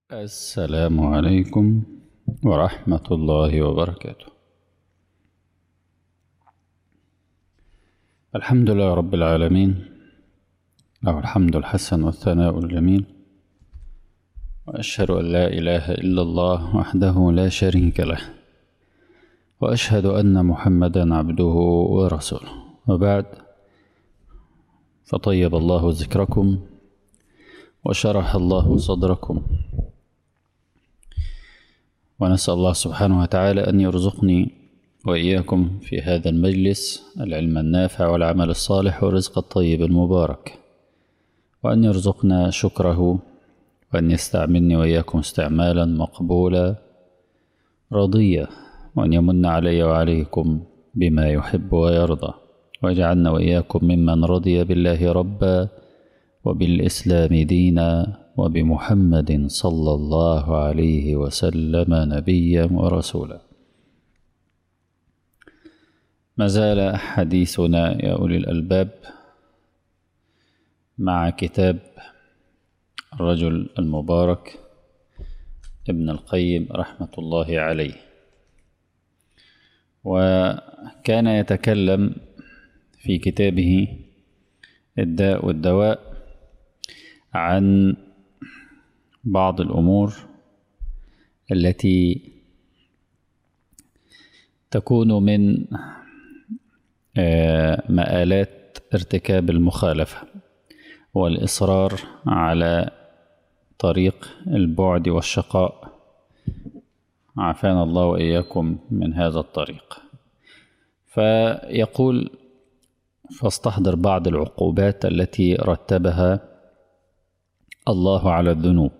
السلام عليكم ورحمة الله وبركاته الحمد لله رب العالمين له الحمد الحسن والثناء الجميل وأشهد أن لا إله إلا الله وحده لا شريك له وأشهد أن محمدا عبده ورسوله وبعد فطيب الله ذكركم وشرح الله صدركم ونسأل الله سبحانه وتعالى أن يرزقني وإياكم في هذا المجلس العلم النافع والعمل الصالح والرزق الطيب المبارك وأن يرزقنا شكره وأن يستعملني وإياكم استعمالا مقبولا رضيا وأن يمن علي وعليكم بما يحب ويرضى ويجعلنا وإياكم ممن رضي بالله ربا وبالإسلام دينا وبمحمد صلى الله عليه وسلم نبيا ورسولا ما زال حديثنا يا أولي الألباب مع كتاب الرجل المبارك ابن القيم رحمة الله عليه وكان يتكلم في كتابه الداء والدواء عن بعض الأمور التي تكون من مآلات ارتكاب المخالفة والإصرار على طريق البعد والشقاء عافانا الله وإياكم من هذا الطريق فيقول فاستحضر بعض العقوبات التي رتبها الله على الذنوب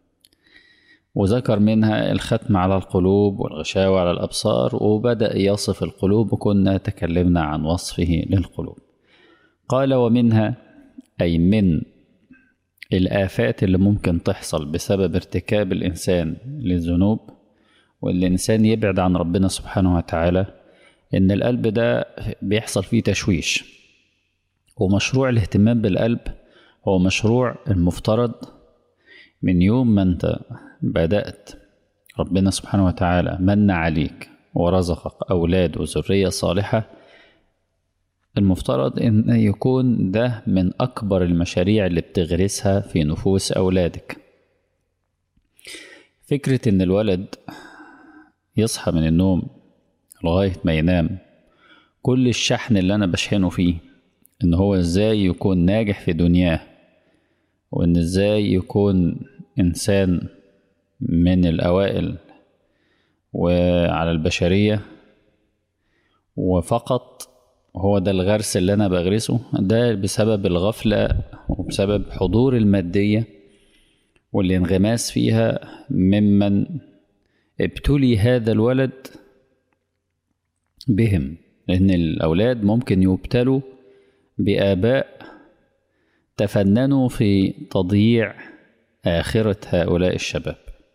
وذكر منها الختم على القلوب والغشاوة على الأبصار وبدأ يصف القلوب وكنا تكلمنا عن وصفه للقلوب قال ومنها أي من الآفات اللي ممكن تحصل بسبب ارتكاب الإنسان للذنوب والإنسان يبعد عن ربنا سبحانه وتعالى إن القلب ده بيحصل فيه تشويش ومشروع الاهتمام بالقلب هو مشروع المفترض من يوم ما انت بدأت ربنا سبحانه وتعالى من عليك ورزقك أولاد وذرية صالحة المفترض أن يكون ده من أكبر المشاريع اللي بتغرسها في نفوس أولادك فكرة إن الولد يصحى من النوم لغاية ما ينام كل الشحن اللي أنا بشحنه فيه إن هو إزاي يكون ناجح في دنياه وإن إزاي يكون إنسان من الأوائل وعلى البشرية وفقط هو ده الغرس اللي أنا بغرسه ده بسبب الغفلة وبسبب حضور المادية والانغماس فيها ممن ابتلي هذا الولد بهم لأن الأولاد ممكن يبتلوا بآباء تفننوا في تضييع آخرة هؤلاء الشباب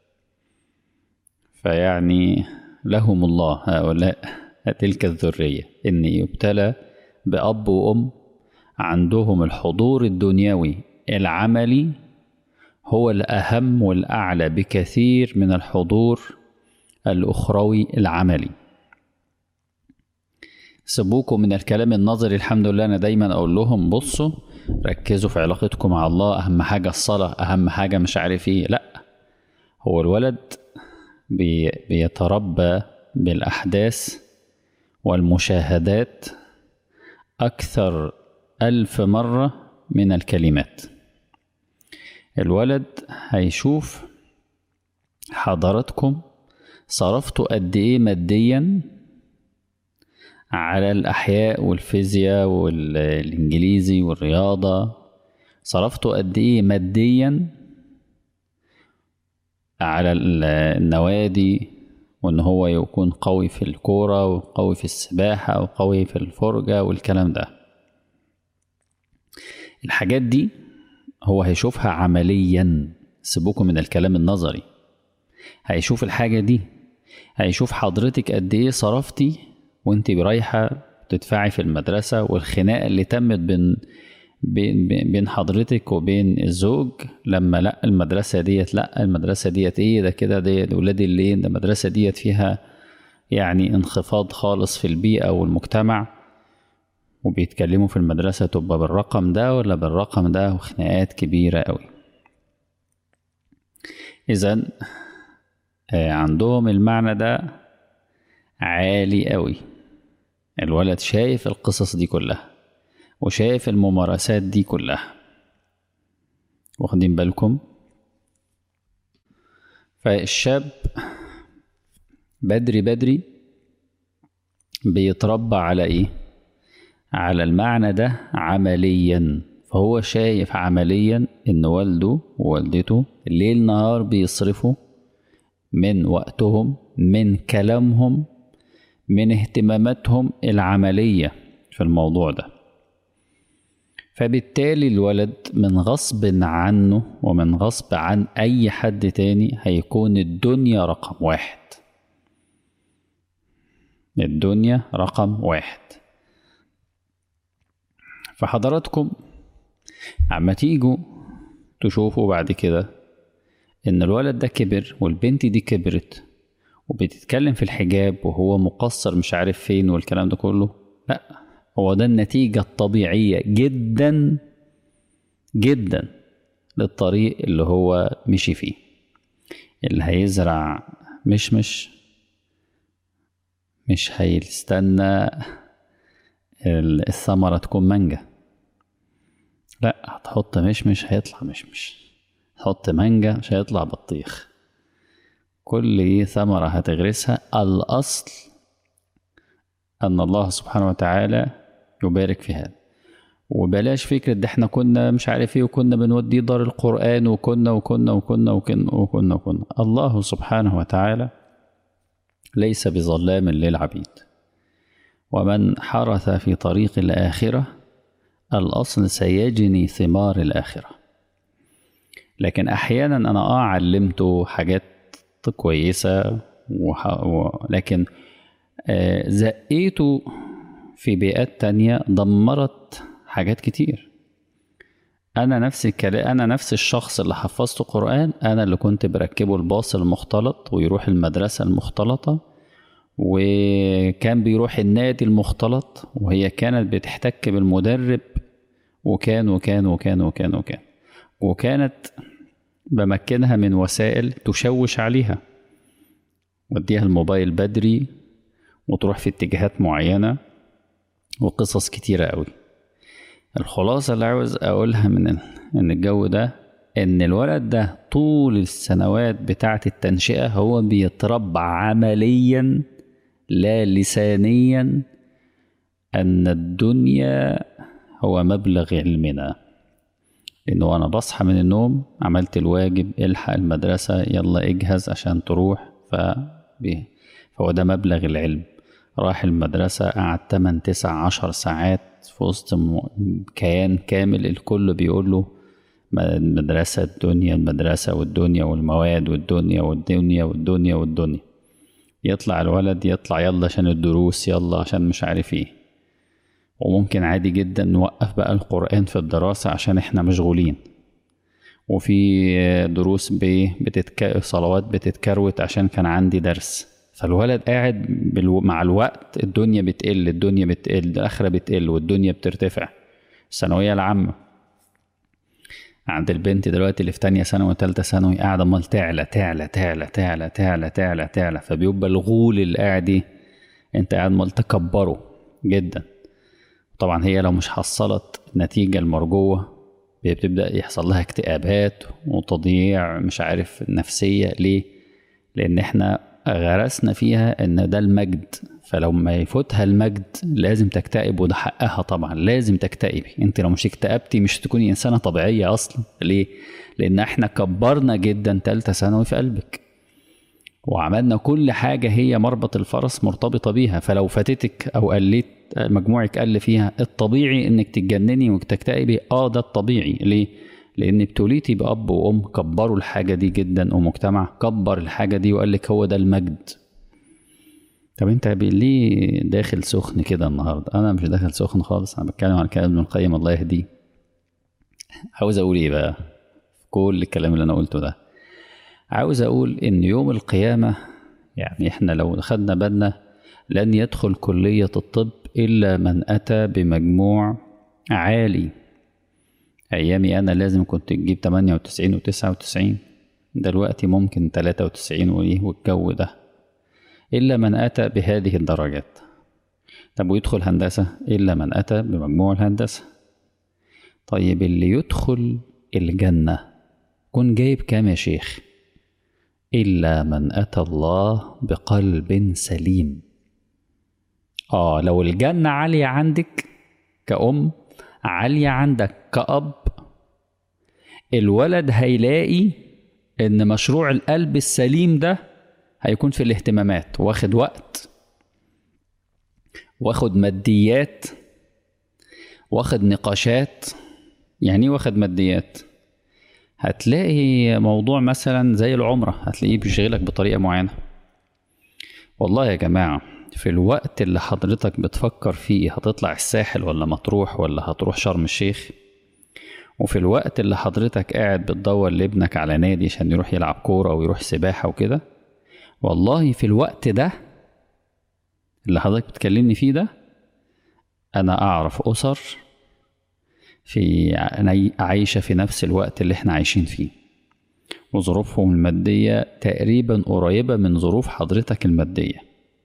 فيعني لهم الله هؤلاء تلك الذرية إن يبتلى بأب وأم عندهم الحضور الدنيوي العملي هو الأهم والأعلى بكثير من الحضور الأخروي العملي سيبوكم من الكلام النظري الحمد لله أنا دايما أقول لهم بصوا ركزوا في علاقتكم مع الله أهم حاجة الصلاة أهم حاجة مش عارف إيه لأ هو الولد بي بيتربى بالأحداث والمشاهدات أكثر ألف مرة من الكلمات الولد هيشوف حضراتكم صرفتوا قد إيه ماديا على الأحياء والفيزياء والإنجليزي والرياضة صرفتوا قد إيه ماديا على النوادي وإن هو يكون قوي في الكورة وقوي في السباحة وقوي في الفرجة والكلام ده الحاجات دي هو هيشوفها عمليا سيبوكم من الكلام النظري هيشوف الحاجة دي هيشوف حضرتك قد ايه صرفتي وانت رايحة تدفعي في المدرسة والخناقة اللي تمت بين بين بين حضرتك وبين الزوج لما لا المدرسة ديت لا المدرسة ديت ايه ده كده دي ولاد اللي ده المدرسة ديت فيها يعني انخفاض خالص في البيئة والمجتمع وبيتكلموا في المدرسة تبقى بالرقم ده ولا بالرقم ده وخناقات كبيرة قوي إذا عندهم المعنى ده عالي قوي الولد شايف القصص دي كلها وشايف الممارسات دي كلها واخدين بالكم فالشاب بدري بدري بيتربى على ايه على المعنى ده عمليا فهو شايف عمليا ان والده ووالدته ليل نهار بيصرفوا من وقتهم من كلامهم من اهتماماتهم العملية في الموضوع ده فبالتالي الولد من غصب عنه ومن غصب عن أي حد تاني هيكون الدنيا رقم واحد الدنيا رقم واحد فحضراتكم عما تيجوا تشوفوا بعد كده ان الولد ده كبر والبنت دي كبرت وبتتكلم في الحجاب وهو مقصر مش عارف فين والكلام ده كله لا هو ده النتيجة الطبيعية جدا جدا للطريق اللي هو مشي فيه اللي هيزرع مشمش مش هيستنى الثمرة تكون مانجا لا هتحط مشمش هيطلع مشمش تحط مانجا مش هيطلع بطيخ كل ثمرة هتغرسها الأصل أن الله سبحانه وتعالى يبارك في هذا وبلاش فكرة ده احنا كنا مش عارف ايه وكنا بنوديه دار القرآن وكنا وكنا وكنا وكنا وكنا وكنا الله سبحانه وتعالى ليس بظلام للعبيد ومن حرث في طريق الآخرة الأصل سيجني ثمار الآخرة لكن أحيانا أنا آه علمته حاجات كويسة وح... و... لكن آه زقيته في بيئات تانية دمرت حاجات كتير أنا نفس الكلام أنا نفس الشخص اللي حفظته قرآن أنا اللي كنت بركبه الباص المختلط ويروح المدرسة المختلطة وكان بيروح النادي المختلط وهي كانت بتحتك بالمدرب وكان وكان وكان وكان وكان وكانت بمكنها من وسائل تشوش عليها وديها الموبايل بدري وتروح في اتجاهات معينة وقصص كتيرة قوي الخلاصة اللي عاوز أقولها من إن الجو ده إن الولد ده طول السنوات بتاعة التنشئة هو بيتربى عمليا لا لسانيا أن الدنيا هو مبلغ علمنا لأنه أنا بصحى من النوم عملت الواجب الحق المدرسة يلا اجهز عشان تروح فبيه فهو ده مبلغ العلم راح المدرسة قعد 8 9 10 ساعات في وسط كيان كامل الكل بيقول له المدرسة الدنيا المدرسة والدنيا والمواد والدنيا والدنيا والدنيا والدنيا يطلع الولد يطلع يلا عشان الدروس يلا عشان مش عارف ايه وممكن عادي جدا نوقف بقى القرآن في الدراسة عشان احنا مشغولين وفي دروس بتتك... صلوات بتتكروت عشان كان عندي درس فالولد قاعد بالو... مع الوقت الدنيا بتقل الدنيا بتقل الآخرة بتقل والدنيا بترتفع الثانوية العامة عند البنت دلوقتي اللي في تانية ثانوي وتالتة ثانوي قاعدة أمال تعلى تعلى تعلى تعلى تعلى تعلى تعلى فبيبقى الغول اللي قاعد أنت قاعد أمال تكبره جدا طبعا هي لو مش حصلت النتيجة المرجوة بتبدأ يحصل لها اكتئابات وتضييع مش عارف نفسية ليه؟ لأن احنا غرسنا فيها إن ده المجد فلو ما يفوتها المجد لازم تكتئب وده حقها طبعا لازم تكتئبي انت لو مش اكتئبتي مش تكوني انسانه طبيعيه اصلا ليه لان احنا كبرنا جدا تالتة ثانوي في قلبك وعملنا كل حاجه هي مربط الفرس مرتبطه بيها فلو فاتتك او قلت مجموعك قل فيها الطبيعي انك تتجنني وتكتئبي اه ده الطبيعي ليه لان ابتليتي باب وام كبروا الحاجه دي جدا ومجتمع كبر الحاجه دي وقال لك هو ده المجد طب انت ليه داخل سخن كده النهارده انا مش داخل سخن خالص انا بتكلم عن كلام ابن القيم الله يهديه عاوز اقول ايه بقى كل الكلام اللي انا قلته ده عاوز اقول ان يوم القيامه يعني احنا لو خدنا بالنا لن يدخل كليه الطب الا من اتى بمجموع عالي ايامي انا لازم كنت تجيب 98 و99 دلوقتي ممكن 93 وايه والجو ده الا من اتى بهذه الدرجات طب ويدخل هندسه الا من اتى بمجموع الهندسه طيب اللي يدخل الجنه كن جايب كام يا شيخ الا من اتى الله بقلب سليم اه لو الجنه عاليه عندك كأم عاليه عندك كأب الولد هيلاقي ان مشروع القلب السليم ده هيكون في الاهتمامات واخد وقت واخد ماديات واخد نقاشات يعني ايه واخد ماديات هتلاقي موضوع مثلا زي العمرة هتلاقيه بيشغلك بطريقة معينة والله يا جماعة في الوقت اللي حضرتك بتفكر فيه هتطلع الساحل ولا مطروح ولا هتروح شرم الشيخ وفي الوقت اللي حضرتك قاعد بتدور لابنك على نادي عشان يروح يلعب كورة ويروح سباحة وكده والله في الوقت ده اللي حضرتك بتكلمني فيه ده أنا أعرف أسر في عايشة في نفس الوقت اللي احنا عايشين فيه وظروفهم المادية تقريبا قريبة من ظروف حضرتك المادية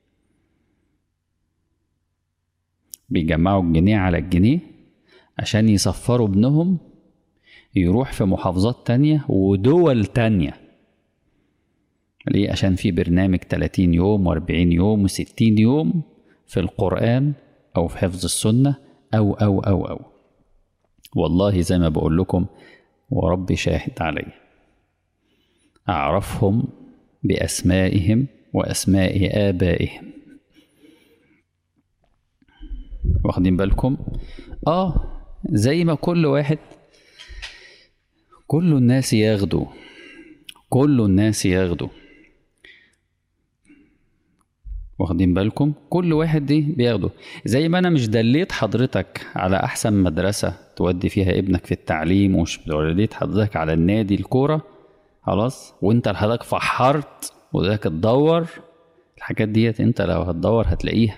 بيجمعوا الجنيه على الجنيه عشان يسفروا ابنهم يروح في محافظات تانية ودول تانية ليه عشان في برنامج 30 يوم و40 يوم و60 يوم في القرآن أو في حفظ السنة أو أو أو أو والله زي ما بقول لكم وربي شاهد علي أعرفهم بأسمائهم وأسماء آبائهم واخدين بالكم آه زي ما كل واحد كل الناس ياخدوا كل الناس ياخدوا واخدين بالكم كل واحد دي بياخده زي ما انا مش دليت حضرتك على احسن مدرسه تودي فيها ابنك في التعليم ومش دليت حضرتك على النادي الكوره خلاص وانت حضرتك فحرت وذاك تدور الحاجات ديت انت لو هتدور هتلاقيها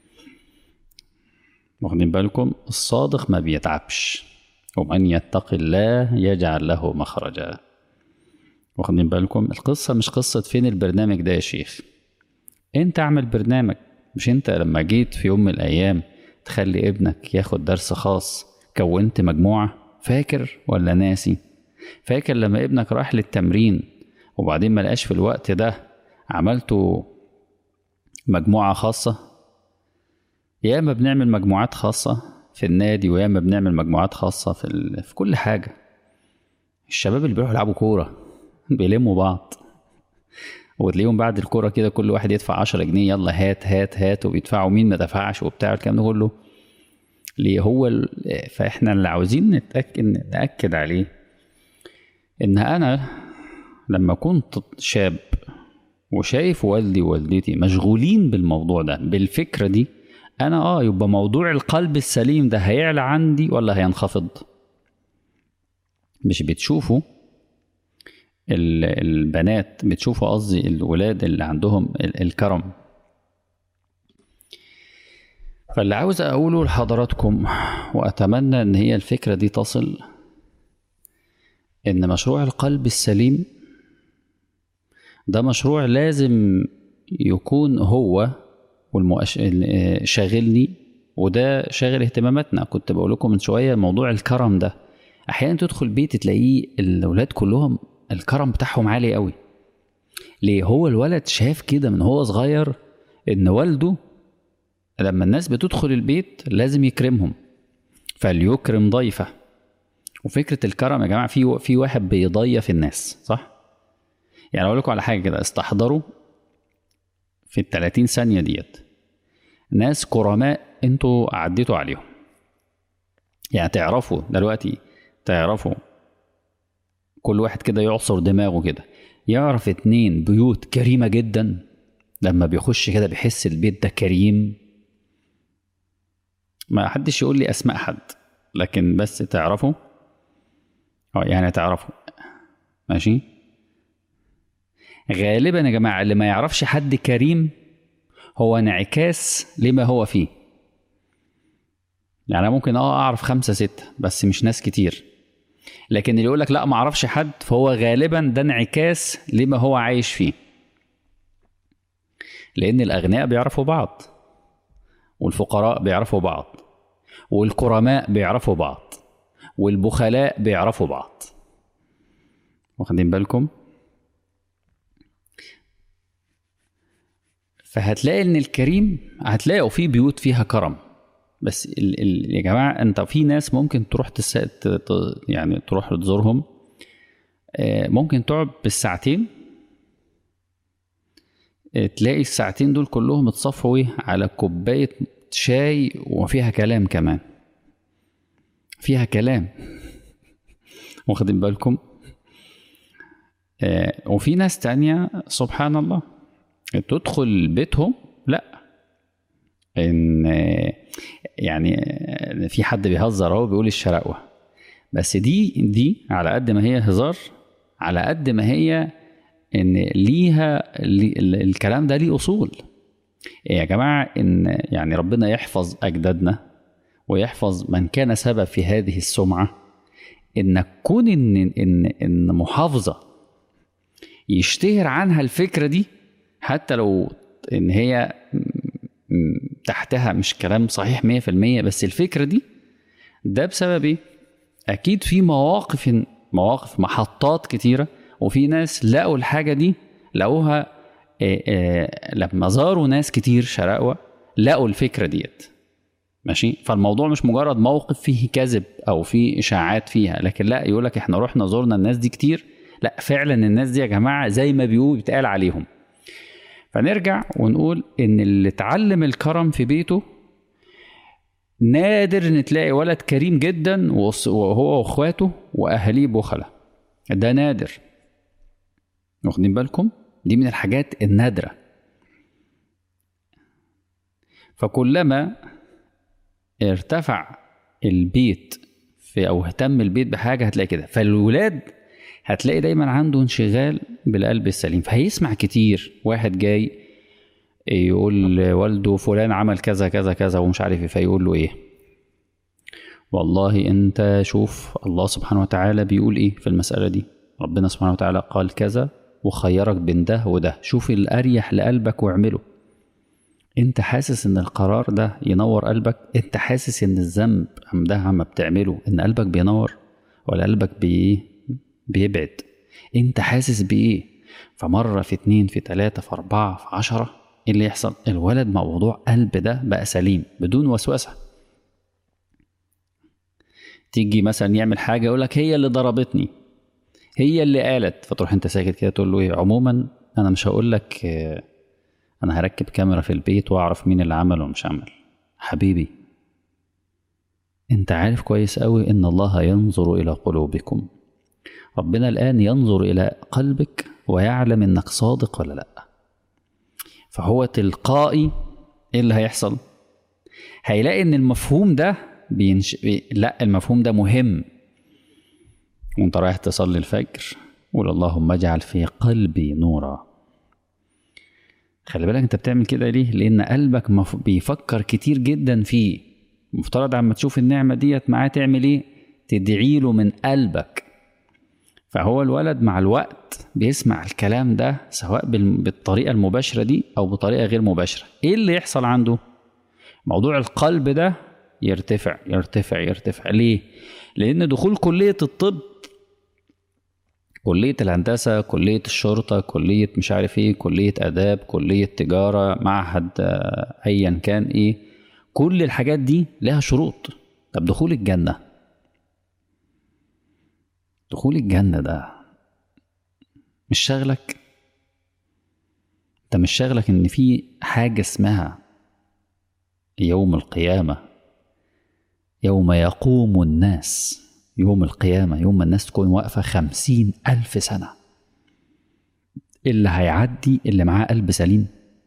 واخدين بالكم الصادق ما بيتعبش ومن يتق الله يجعل له مخرجا واخدين بالكم القصة مش قصة فين البرنامج ده يا شيخ انت اعمل برنامج مش انت لما جيت في يوم من الايام تخلي ابنك ياخد درس خاص كونت مجموعة فاكر ولا ناسي فاكر لما ابنك راح للتمرين وبعدين ما لقاش في الوقت ده عملته مجموعة خاصة ياما بنعمل مجموعات خاصة في النادي وياما بنعمل مجموعات خاصة في, ال... في كل حاجة الشباب اللي بيروحوا يلعبوا كورة بيلموا بعض وتلاقيهم بعد الكورة كده كل واحد يدفع عشرة جنيه يلا هات هات هات وبيدفعوا مين ما دفعش وبتاع الكلام ده كله ليه هو ال... فاحنا اللي عاوزين نتأكد نتأكد عليه إن أنا لما كنت شاب وشايف والدي ووالدتي مشغولين بالموضوع ده بالفكرة دي أنا آه يبقى موضوع القلب السليم ده هيعلى عندي ولا هينخفض مش بتشوفوا البنات بتشوفوا قصدي الولاد اللي عندهم الكرم فاللي عاوز أقوله لحضراتكم وأتمنى إن هي الفكرة دي تصل إن مشروع القلب السليم ده مشروع لازم يكون هو والمؤش... شاغلني وده شاغل اهتماماتنا كنت بقول لكم من شويه موضوع الكرم ده احيانا تدخل بيت تلاقيه الاولاد كلهم الكرم بتاعهم عالي قوي ليه هو الولد شاف كده من هو صغير ان والده لما الناس بتدخل البيت لازم يكرمهم فليكرم ضيفه وفكره الكرم يا جماعه في في واحد بيضيف الناس صح يعني اقول لكم على حاجه كده استحضروا في ال 30 ثانيه ديت ناس كرماء انتوا عديتوا عليهم يعني تعرفوا دلوقتي تعرفوا كل واحد كده يعصر دماغه كده يعرف اتنين بيوت كريمة جدا لما بيخش كده بيحس البيت ده كريم ما حدش يقول لي اسماء حد لكن بس تعرفوا اه يعني تعرفوا ماشي غالبا يا جماعه اللي ما يعرفش حد كريم هو انعكاس لما هو فيه يعني أنا ممكن اه اعرف خمسة ستة بس مش ناس كتير لكن اللي يقول لك لا ما اعرفش حد فهو غالبا ده انعكاس لما هو عايش فيه لان الاغنياء بيعرفوا بعض والفقراء بيعرفوا بعض والكرماء بيعرفوا بعض والبخلاء بيعرفوا بعض واخدين بالكم فهتلاقي ان الكريم هتلاقوا في بيوت فيها كرم بس ال ال يا جماعه انت في ناس ممكن تروح تس... ت... ت... يعني تروح تزورهم آه، ممكن تقعد بالساعتين آه، تلاقي الساعتين دول كلهم اتصفوا ايه على كوبايه شاي وفيها كلام كمان فيها كلام واخدين بالكم آه، وفي ناس تانية سبحان الله تدخل بيتهم لا ان آه، يعني آه، في حد بيهزر اهو بيقول الشراقوة بس دي دي على قد ما هي هزار على قد ما هي ان ليها لي الكلام ده ليه اصول يا جماعه ان يعني ربنا يحفظ اجدادنا ويحفظ من كان سبب في هذه السمعه ان كون ان ان ان محافظه يشتهر عنها الفكره دي حتى لو ان هي م- تحتها مش كلام صحيح 100% بس الفكره دي ده بسبب ايه؟ اكيد في مواقف مواقف محطات كتيره وفي ناس لقوا الحاجه دي لقوها آه، آه، لما زاروا ناس كتير شراقوة لقوا الفكره ديت ماشي فالموضوع مش مجرد موقف فيه كذب او فيه اشاعات فيها لكن لا يقول لك احنا رحنا زورنا الناس دي كتير لا فعلا الناس دي يا جماعه زي ما بيقول بيتقال عليهم فنرجع ونقول ان اللي اتعلم الكرم في بيته نادر ان تلاقي ولد كريم جدا وص- وهو واخواته واهاليه بخله ده نادر واخدين بالكم دي من الحاجات النادره فكلما ارتفع البيت في او اهتم البيت بحاجه هتلاقي كده فالولاد هتلاقي دايما عنده انشغال بالقلب السليم فهيسمع كتير واحد جاي يقول لوالده فلان عمل كذا كذا كذا ومش عارف ايه فيقول له ايه والله انت شوف الله سبحانه وتعالى بيقول ايه في المسألة دي ربنا سبحانه وتعالى قال كذا وخيرك بين ده وده شوف الأريح لقلبك واعمله انت حاسس ان القرار ده ينور قلبك انت حاسس ان الذنب ام ده عم بتعمله ان قلبك بينور ولا قلبك بي بيبعد انت حاسس بايه فمرة في اتنين في تلاتة في أربعة في عشرة ايه اللي يحصل الولد موضوع قلب ده بقى سليم بدون وسوسة تيجي مثلا يعمل حاجة يقول لك هي اللي ضربتني هي اللي قالت فتروح انت ساكت كده تقول له ايه عموما انا مش هقول لك اه، انا هركب كاميرا في البيت واعرف مين اللي عمل ومش عمل حبيبي انت عارف كويس قوي ان الله ينظر الى قلوبكم ربنا الان ينظر الى قلبك ويعلم انك صادق ولا لا فهو تلقائي ايه اللي هيحصل هيلاقي ان المفهوم ده بينش... بي... لا المفهوم ده مهم وانت رايح تصلي الفجر قول اللهم اجعل في قلبي نورا خلي بالك انت بتعمل كده ليه لان قلبك مف... بيفكر كتير جدا فيه مفترض عما تشوف النعمه ديت معاه تعمل ايه تدعي له من قلبك فهو الولد مع الوقت بيسمع الكلام ده سواء بال- بالطريقه المباشره دي او بطريقه غير مباشره ايه اللي يحصل عنده موضوع القلب ده يرتفع يرتفع يرتفع ليه لان دخول كليه الطب كلية الهندسة كلية الشرطة كلية مش عارف ايه كلية آداب كلية تجارة معهد آه، أيا كان ايه كل الحاجات دي لها شروط طب دخول الجنة دخول الجنة ده مش شغلك انت مش شغلك ان في حاجة اسمها يوم القيامة يوم يقوم الناس يوم القيامة يوم ما الناس تكون واقفة خمسين ألف سنة اللي هيعدي اللي معاه قلب سليم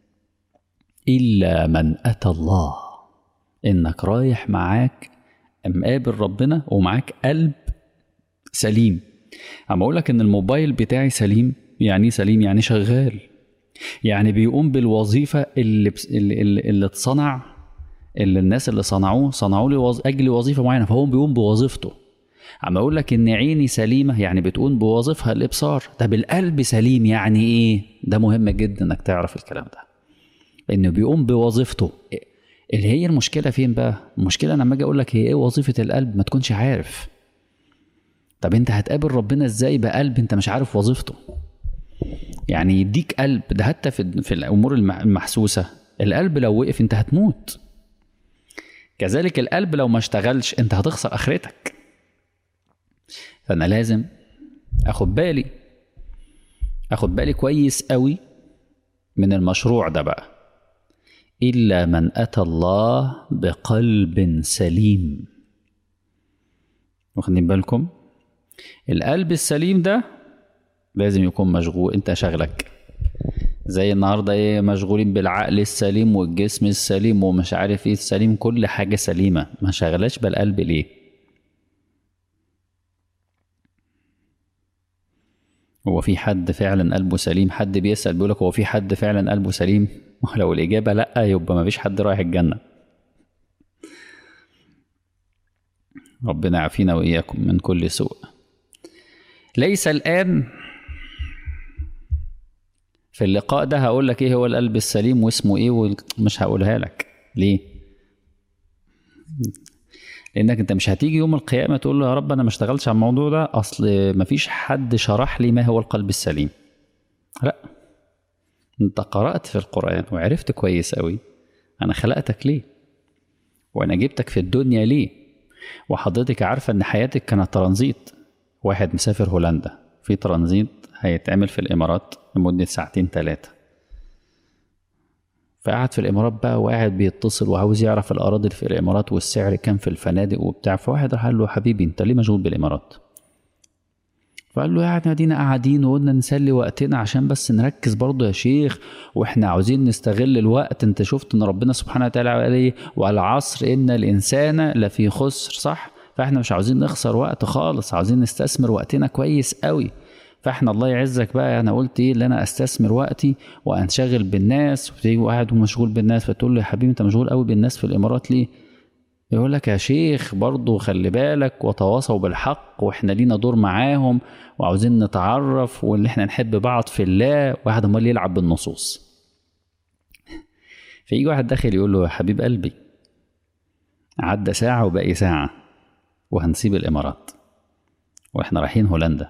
إلا من أتى الله إنك رايح معاك مقابل ربنا ومعاك قلب سليم اما اقول لك ان الموبايل بتاعي سليم يعني سليم يعني شغال يعني بيقوم بالوظيفه اللي بس اللي, اللي, اللي اتصنع اللي الناس اللي صنعوه صنعوا لي وظ... اجل وظيفه معينه فهو بيقوم بوظيفته اما اقول لك ان عيني سليمه يعني بتقوم بوظيفها الابصار طب القلب سليم يعني ايه ده مهم جدا انك تعرف الكلام ده انه بيقوم بوظيفته اللي هي المشكله فين بقى المشكله لما اجي اقول لك هي ايه وظيفه القلب ما تكونش عارف طب انت هتقابل ربنا ازاي بقلب انت مش عارف وظيفته يعني يديك قلب ده حتى في, في الامور المحسوسه القلب لو وقف انت هتموت كذلك القلب لو ما اشتغلش انت هتخسر اخرتك فانا لازم اخد بالي اخد بالي كويس قوي من المشروع ده بقى الا من اتى الله بقلب سليم واخدين بالكم القلب السليم ده لازم يكون مشغول انت شغلك زي النهارده ايه مشغولين بالعقل السليم والجسم السليم ومش عارف ايه السليم كل حاجه سليمه ما شغلاش بالقلب ليه هو في حد فعلا قلبه سليم حد بيسأل بيقولك هو في حد فعلا قلبه سليم ولو الإجابة لأ يبقى ما فيش حد رايح الجنة ربنا يعافينا وإياكم من كل سوء ليس الآن في اللقاء ده هقول لك ايه هو القلب السليم واسمه ايه ومش هقولها لك ليه لانك انت مش هتيجي يوم القيامه تقول له يا رب انا ما اشتغلتش على الموضوع ده اصل ما فيش حد شرح لي ما هو القلب السليم لا انت قرات في القران وعرفت كويس قوي انا خلقتك ليه وانا جبتك في الدنيا ليه وحضرتك عارفه ان حياتك كانت ترانزيت واحد مسافر هولندا في ترانزيت هيتعمل في الامارات لمده ساعتين ثلاثه فقعد في الامارات بقى وقاعد بيتصل وعاوز يعرف الاراضي اللي في الامارات والسعر كام في الفنادق وبتاع فواحد راح قال له حبيبي انت ليه مشغول بالامارات فقال له يعني ادينا قاعدين وقلنا نسلي وقتنا عشان بس نركز برضه يا شيخ واحنا عاوزين نستغل الوقت انت شفت ان ربنا سبحانه وتعالى قال ايه والعصر ان الانسان لفي خسر صح فاحنا مش عاوزين نخسر وقت خالص عاوزين نستثمر وقتنا كويس قوي فاحنا الله يعزك بقى انا قلت ايه اللي انا استثمر وقتي وانشغل بالناس وتيجي قاعد ومشغول بالناس فتقول له يا حبيبي انت مشغول قوي بالناس في الامارات ليه يقول لك يا شيخ برضه خلي بالك وتواصوا بالحق واحنا لينا دور معاهم وعاوزين نتعرف واللي احنا نحب بعض في الله واحد امال يلعب بالنصوص فيجي واحد داخل يقول له يا حبيب قلبي عدى ساعة وباقي ساعة وهنسيب الإمارات وإحنا رايحين هولندا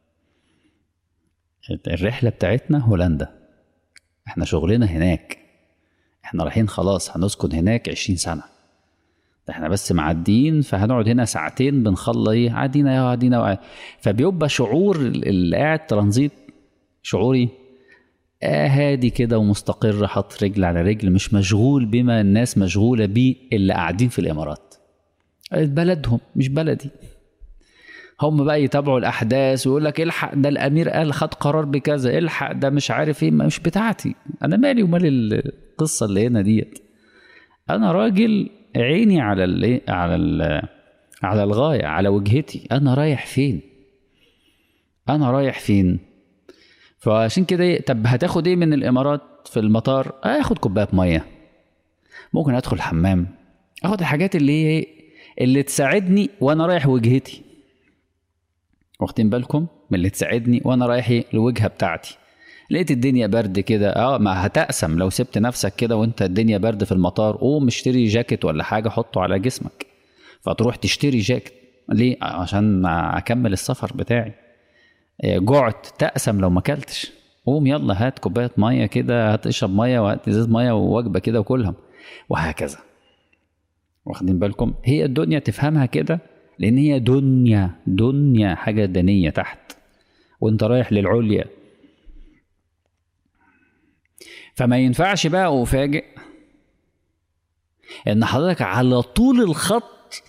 الرحلة بتاعتنا هولندا احنا شغلنا هناك احنا رايحين خلاص هنسكن هناك عشرين سنة ده احنا بس معديين فهنقعد هنا ساعتين بنخلص ايه عدينا يا عدينا وعدينا. فبيبقى شعور اللي قاعد ترانزيت شعوري آه هادي كده ومستقر حاطط رجل على رجل مش مشغول بما الناس مشغولة بيه اللي قاعدين في الإمارات بلدهم مش بلدي هم بقى يتابعوا الاحداث ويقول لك الحق ده الامير قال خد قرار بكذا الحق ده مش عارف ايه مش بتاعتي انا مالي ومال القصه اللي هنا ديت انا راجل عيني على ال على ال على الغايه على وجهتي انا رايح فين انا رايح فين فعشان كده إيه طب هتاخد ايه من الامارات في المطار اخد كوبايه ميه ممكن ادخل الحمام اخد الحاجات اللي هي اللي تساعدني وانا رايح وجهتي واخدين بالكم من اللي تساعدني وانا رايح الوجهه بتاعتي لقيت الدنيا برد كده اه ما هتقسم لو سبت نفسك كده وانت الدنيا برد في المطار قوم اشتري جاكيت ولا حاجه حطه على جسمك فتروح تشتري جاكيت ليه عشان اكمل السفر بتاعي جعت تقسم لو ما اكلتش قوم يلا هات كوبايه ميه كده هات اشرب ميه وهات ازاز ميه ووجبه كده وكلهم وهكذا واخدين بالكم هي الدنيا تفهمها كده لان هي دنيا دنيا حاجه دنيه تحت وانت رايح للعليا فما ينفعش بقى افاجئ ان حضرتك على طول الخط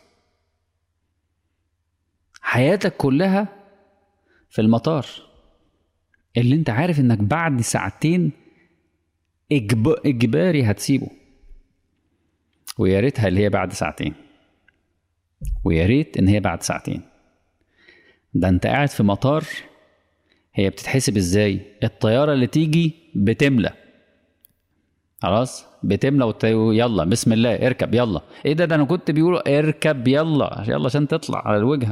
حياتك كلها في المطار اللي انت عارف انك بعد ساعتين إجب... اجباري هتسيبه ويا ريتها اللي هي بعد ساعتين ويا ريت ان هي بعد ساعتين ده انت قاعد في مطار هي بتتحسب ازاي الطياره اللي تيجي بتملى خلاص بتملى وت... يلا بسم الله اركب يلا ايه ده ده انا كنت بيقولوا اركب يلا يلا عشان تطلع على الوجهه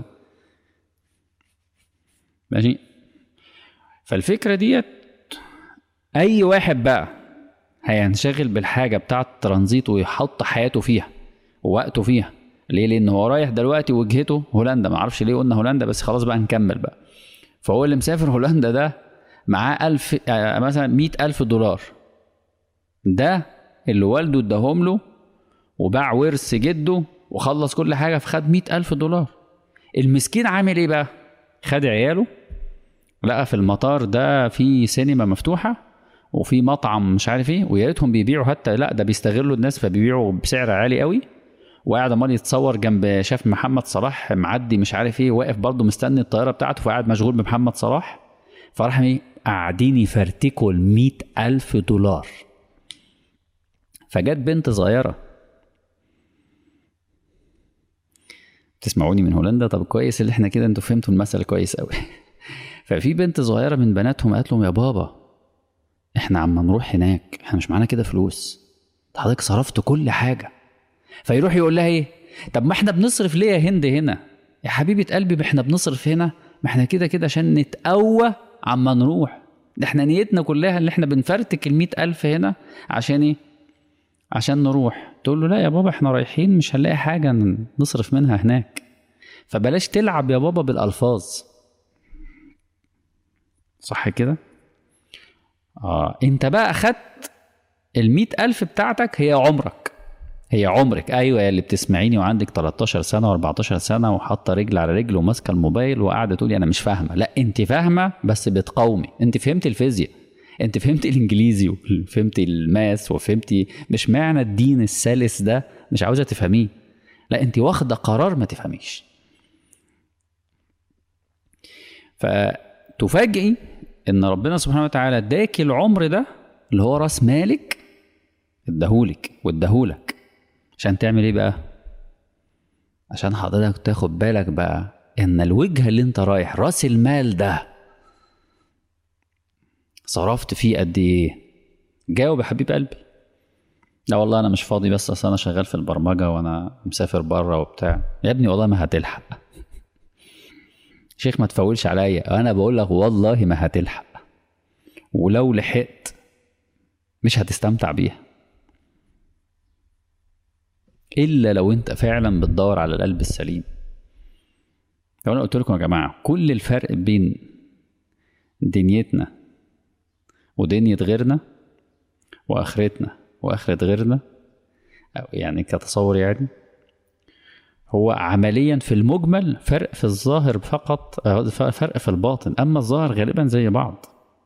ماشي فالفكره ديت اي واحد بقى هينشغل بالحاجه بتاعه الترانزيت ويحط حياته فيها ووقته فيها ليه لان هو رايح دلوقتي وجهته هولندا ما اعرفش ليه قلنا هولندا بس خلاص بقى نكمل بقى فهو اللي مسافر هولندا ده معاه ألف آه، مثلا مئة ألف دولار ده اللي والده اداهم له وباع ورث جده وخلص كل حاجة فخد مئة ألف دولار المسكين عامل ايه بقى خد عياله لقى في المطار ده في سينما مفتوحة وفي مطعم مش عارف ايه ويا ريتهم بيبيعوا حتى لا ده بيستغلوا الناس فبيبيعوا بسعر عالي قوي وقاعد عمال يتصور جنب شاف محمد صلاح معدي مش عارف ايه واقف برضه مستني الطياره بتاعته فقاعد مشغول بمحمد صلاح فراح ايه قاعدين يفرتكوا ال ألف دولار فجت بنت صغيره تسمعوني من هولندا طب كويس اللي احنا كده انتوا فهمتوا المثل كويس قوي ففي بنت صغيره من بناتهم قالت لهم يا بابا احنا عم نروح هناك احنا مش معانا كده فلوس حضرتك صرفت كل حاجه فيروح يقول لها ايه طب ما احنا بنصرف ليه يا هند هنا يا حبيبه قلبي ما احنا بنصرف هنا ما احنا كده كده عشان نتقوى عما نروح ده احنا نيتنا كلها اللي احنا بنفرتك ال ألف هنا عشان ايه عشان نروح تقول له لا يا بابا احنا رايحين مش هنلاقي حاجة نصرف منها هناك فبلاش تلعب يا بابا بالألفاظ صح كده اه انت بقى اخدت المئة ألف بتاعتك هي عمرك هي عمرك ايوه يا اللي بتسمعيني وعندك 13 سنه و14 سنه وحاطه رجل على رجل وماسكه الموبايل وقاعده تقولي انا مش فاهمه لا انت فاهمه بس بتقاومي انت فهمت الفيزياء انت فهمت الانجليزي وفهمت الماس وفهمتي مش معنى الدين السلس ده مش عاوزه تفهميه لا انت واخده قرار ما تفهميش فتفاجئي ان ربنا سبحانه وتعالى اداك العمر ده اللي هو راس مالك اداهولك واداهولك عشان تعمل ايه بقى عشان حضرتك تاخد بالك بقى ان الوجهه اللي انت رايح راس المال ده صرفت فيه قد ايه جاوب يا حبيب قلبي لا والله انا مش فاضي بس اصل انا شغال في البرمجه وانا مسافر بره وبتاع يا ابني والله ما هتلحق شيخ ما تفولش عليا انا بقول لك والله ما هتلحق ولو لحقت مش هتستمتع بيها الا لو انت فعلا بتدور على القلب السليم لو انا قلت لكم يا جماعه كل الفرق بين دنيتنا ودنيا غيرنا واخرتنا واخرة غيرنا أو يعني كتصور يعني هو عمليا في المجمل فرق في الظاهر فقط فرق في الباطن اما الظاهر غالبا زي بعض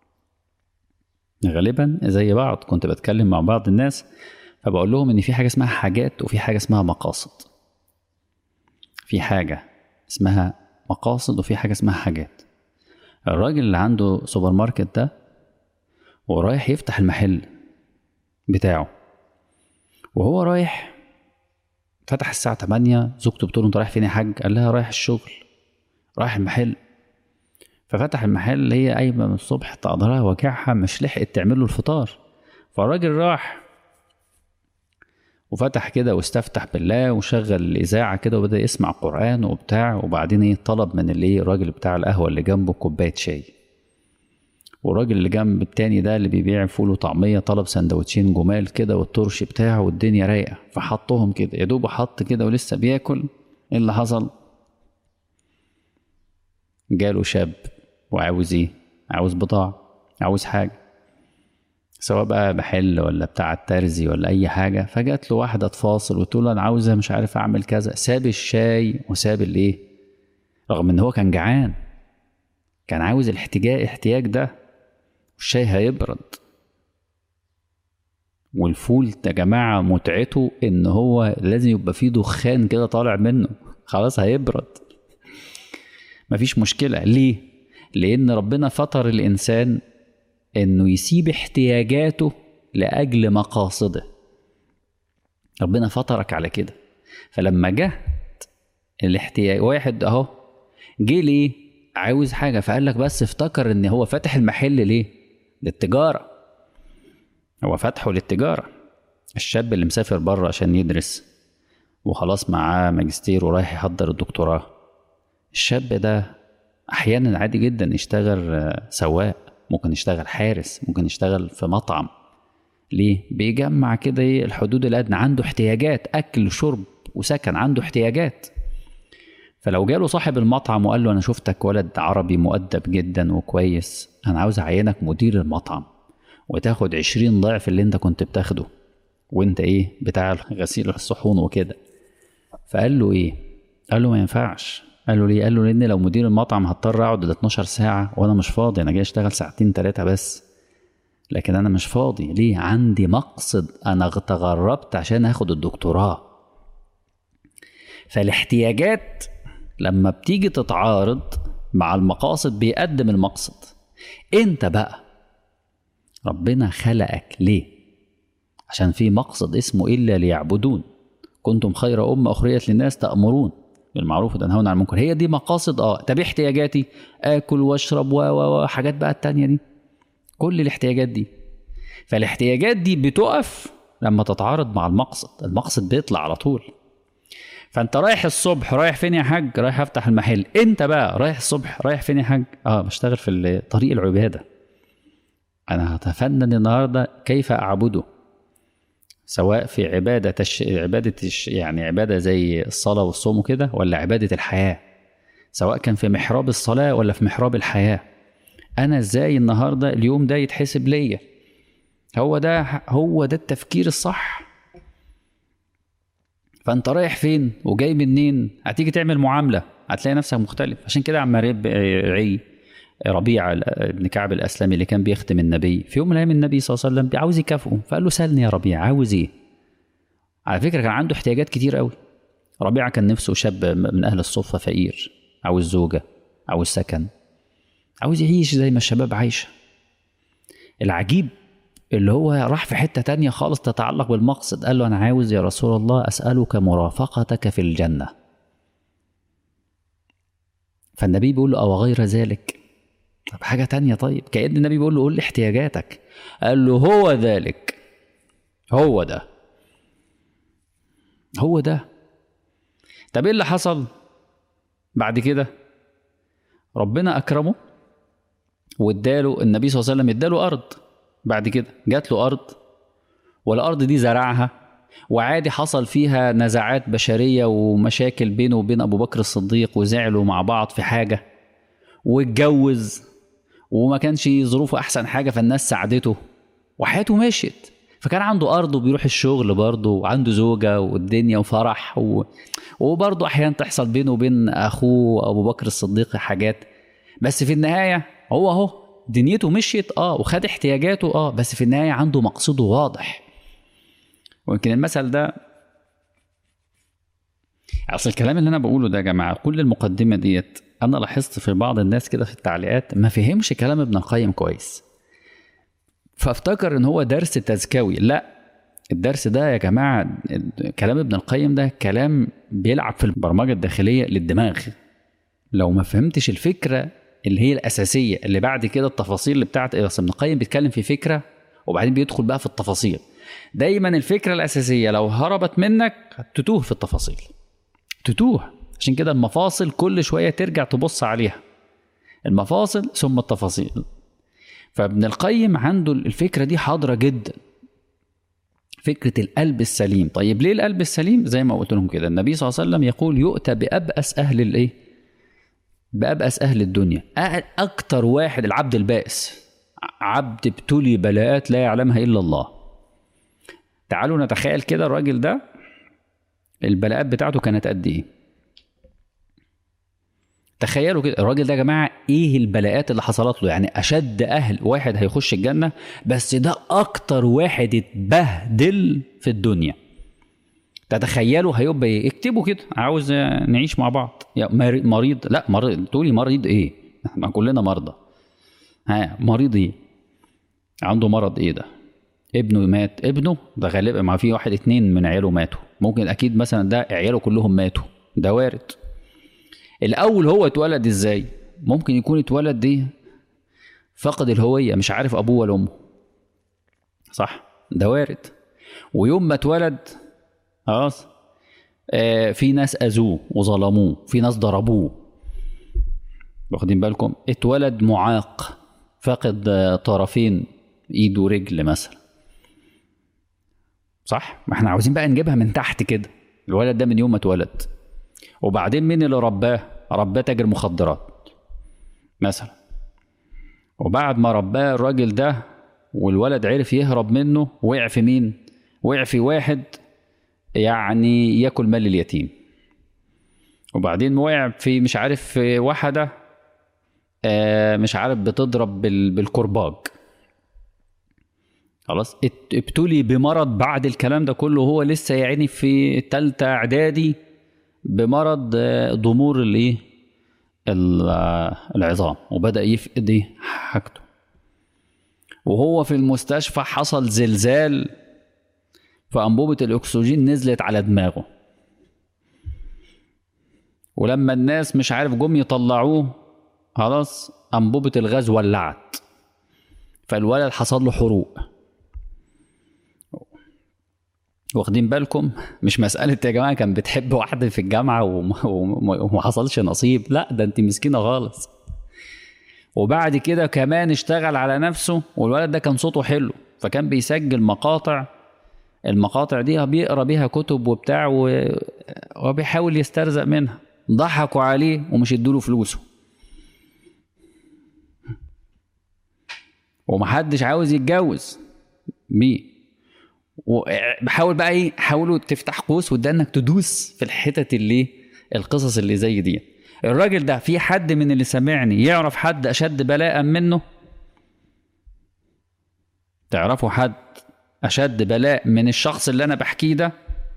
غالبا زي بعض كنت بتكلم مع بعض الناس فبقول لهم ان في حاجه اسمها حاجات وفي حاجه اسمها مقاصد في حاجه اسمها مقاصد وفي حاجه اسمها حاجات الراجل اللي عنده سوبر ماركت ده ورايح يفتح المحل بتاعه وهو رايح فتح الساعة 8 زوجته بتقول انت رايح فين يا حاج؟ قال لها رايح الشغل رايح المحل ففتح المحل هي قايمة من الصبح تقدرها وجعها مش لحقت تعمل له الفطار فالراجل راح وفتح كده واستفتح بالله وشغل الاذاعه كده وبدا يسمع قران وبتاع وبعدين ايه طلب من اللي الراجل بتاع القهوه اللي جنبه كوبايه شاي والراجل اللي جنب التاني ده اللي بيبيع فول وطعميه طلب سندوتشين جمال كده والترش بتاعه والدنيا رايقه فحطهم كده يا دوب حط كده ولسه بياكل ايه اللي حصل جاله شاب وعاوز ايه عاوز بضاعه عاوز حاجه سواء بقى محل ولا بتاع الترزي ولا اي حاجه فجات له واحده تفاصل وتقول له انا عاوزه مش عارف اعمل كذا ساب الشاي وساب الايه رغم ان هو كان جعان كان عاوز الاحتياج احتياج ده والشاي هيبرد والفول يا جماعه متعته ان هو لازم يبقى فيه دخان كده طالع منه خلاص هيبرد مفيش مشكله ليه لان ربنا فطر الانسان انه يسيب احتياجاته لاجل مقاصده ربنا فطرك على كده فلما جه الاحتياج واحد اهو جه ليه عاوز حاجه فقال لك بس افتكر ان هو فاتح المحل ليه للتجاره هو فاتحه للتجاره الشاب اللي مسافر بره عشان يدرس وخلاص معاه ماجستير ورايح يحضر الدكتوراه الشاب ده احيانا عادي جدا يشتغل آه، سواق ممكن يشتغل حارس ممكن يشتغل في مطعم ليه بيجمع كده ايه الحدود الادنى عنده احتياجات اكل شرب وسكن عنده احتياجات فلو جاله صاحب المطعم وقال له انا شفتك ولد عربي مؤدب جدا وكويس انا عاوز اعينك مدير المطعم وتاخد عشرين ضعف اللي انت كنت بتاخده وانت ايه بتاع غسيل الصحون وكده فقال له ايه قال له ما ينفعش قال له ليه قال له لان لو مدير المطعم هضطر اقعد ال 12 ساعه وانا مش فاضي انا جاي اشتغل ساعتين ثلاثه بس لكن انا مش فاضي ليه عندي مقصد انا تغربت عشان اخد الدكتوراه فالاحتياجات لما بتيجي تتعارض مع المقاصد بيقدم المقصد انت بقى ربنا خلقك ليه عشان في مقصد اسمه الا ليعبدون كنتم خير امه اخرجت للناس تامرون بالمعروف وتنهون عن المنكر هي دي مقاصد اه طب إيه احتياجاتي اكل واشرب و و و حاجات بقى التانية دي كل الاحتياجات دي فالاحتياجات دي بتقف لما تتعارض مع المقصد المقصد بيطلع على طول فانت رايح الصبح رايح فين يا حاج رايح افتح المحل انت بقى رايح الصبح رايح فين يا حاج اه بشتغل في ال- طريق العباده انا هتفنن النهارده كيف اعبده سواء في عباده الش... عباده الش... يعني عباده زي الصلاه والصوم وكده ولا عباده الحياه سواء كان في محراب الصلاه ولا في محراب الحياه انا ازاي النهارده اليوم ده يتحسب ليا هو ده هو ده التفكير الصح فانت رايح فين وجاي منين هتيجي تعمل معامله هتلاقي نفسك مختلف عشان كده عم رب عي ربيعه بن كعب الاسلمي اللي كان بيخدم النبي في يوم من الايام النبي صلى الله عليه وسلم عاوز يكافئه فقال له سالني يا ربيعه عاوز ايه على فكره كان عنده احتياجات كتير قوي ربيعه كان نفسه شاب من اهل الصفه فقير عاوز زوجه عاوز سكن عاوز يعيش زي ما الشباب عايشه العجيب اللي هو راح في حتة تانية خالص تتعلق بالمقصد قال له أنا عاوز يا رسول الله أسألك مرافقتك في الجنة فالنبي بيقول له أو غير ذلك طب حاجة تانية طيب كأن النبي بيقول له قول لي احتياجاتك قال له هو ذلك هو ده هو ده طب ايه اللي حصل بعد كده ربنا أكرمه واداله النبي صلى الله عليه وسلم اداله أرض بعد كده جات له ارض والارض دي زرعها وعادي حصل فيها نزاعات بشريه ومشاكل بينه وبين ابو بكر الصديق وزعلوا مع بعض في حاجه واتجوز وما كانش ظروفه احسن حاجه فالناس ساعدته وحياته مشيت فكان عنده ارض وبيروح الشغل برضه وعنده زوجه والدنيا وفرح و... وبرضه احيانا تحصل بينه وبين اخوه ابو بكر الصديق حاجات بس في النهايه هو اهو دنيته مشيت اه وخد احتياجاته اه بس في النهايه عنده مقصده واضح ويمكن المثل ده اصل الكلام اللي انا بقوله ده يا جماعه كل المقدمه ديت انا لاحظت في بعض الناس كده في التعليقات ما فهمش كلام ابن القيم كويس فافتكر ان هو درس تزكوي لا الدرس ده يا جماعه كلام ابن القيم ده كلام بيلعب في البرمجه الداخليه للدماغ لو ما فهمتش الفكره اللي هي الاساسيه اللي بعد كده التفاصيل اللي بتاعت اصل ابن القيم بيتكلم في فكره وبعدين بيدخل بقى في التفاصيل دايما الفكره الاساسيه لو هربت منك تتوه في التفاصيل تتوه عشان كده المفاصل كل شويه ترجع تبص عليها المفاصل ثم التفاصيل فابن القيم عنده الفكره دي حاضره جدا فكره القلب السليم طيب ليه القلب السليم زي ما قلت لهم كده النبي صلى الله عليه وسلم يقول يؤتى بابأس اهل الايه بأبأس أهل الدنيا أكتر واحد العبد البائس عبد ابتلي بلاءات لا يعلمها إلا الله تعالوا نتخيل كده الراجل ده البلاءات بتاعته كانت قد إيه تخيلوا كده الراجل ده يا جماعة إيه البلاءات اللي حصلت له يعني أشد أهل واحد هيخش الجنة بس ده أكتر واحد اتبهدل في الدنيا تتخيلوا هيبقى ايه اكتبوا كده عاوز نعيش مع بعض يا مريض لا مريض تقولي مريض ايه ما كلنا مرضى ها مريض ايه عنده مرض ايه ده ابنه مات ابنه ده غالبا ما في واحد اتنين من عياله ماتوا ممكن اكيد مثلا ده عياله كلهم ماتوا ده وارد الاول هو اتولد ازاي ممكن يكون اتولد دي فقد الهويه مش عارف ابوه ولا امه صح ده وارد ويوم ما اتولد خلاص آه في ناس اذوه وظلموه في ناس ضربوه واخدين بالكم اتولد معاق فاقد آه، طرفين ايد ورجل مثلا صح ما احنا عاوزين بقى نجيبها من تحت كده الولد ده من يوم ما اتولد وبعدين مين اللي رباه رباه تاجر مخدرات مثلا وبعد ما رباه الراجل ده والولد عرف يهرب منه وقع في مين وقع في واحد يعني ياكل مال اليتيم وبعدين وقع في مش عارف في واحدة آه، مش عارف بتضرب بال- بالكرباج خلاص ات- ابتلي بمرض بعد الكلام ده كله هو لسه يعني في تالتة اعدادي بمرض آه، ضمور الايه ال- آه، العظام وبدأ يفقد ايه حاجته وهو في المستشفى حصل زلزال فأنبوبة الأكسجين نزلت على دماغه ولما الناس مش عارف جم يطلعوه خلاص أنبوبة الغاز ولعت فالولد حصل له حروق واخدين بالكم مش مسألة يا جماعة كان بتحب واحدة في الجامعة وما, وما وما حصلش نصيب لا ده انت مسكينة خالص وبعد كده كمان اشتغل على نفسه والولد ده كان صوته حلو فكان بيسجل مقاطع المقاطع دي بيقرا بيها كتب وبتاع و- وبيحاول يسترزق منها ضحكوا عليه ومش ادوا له فلوسه ومحدش عاوز يتجوز بيه وبحاول بقى ايه حاولوا تفتح قوس وده انك تدوس في الحتت اللي القصص اللي زي دي الراجل ده في حد من اللي سمعني يعرف حد اشد بلاء منه تعرفوا حد اشد بلاء من الشخص اللي انا بحكيه ده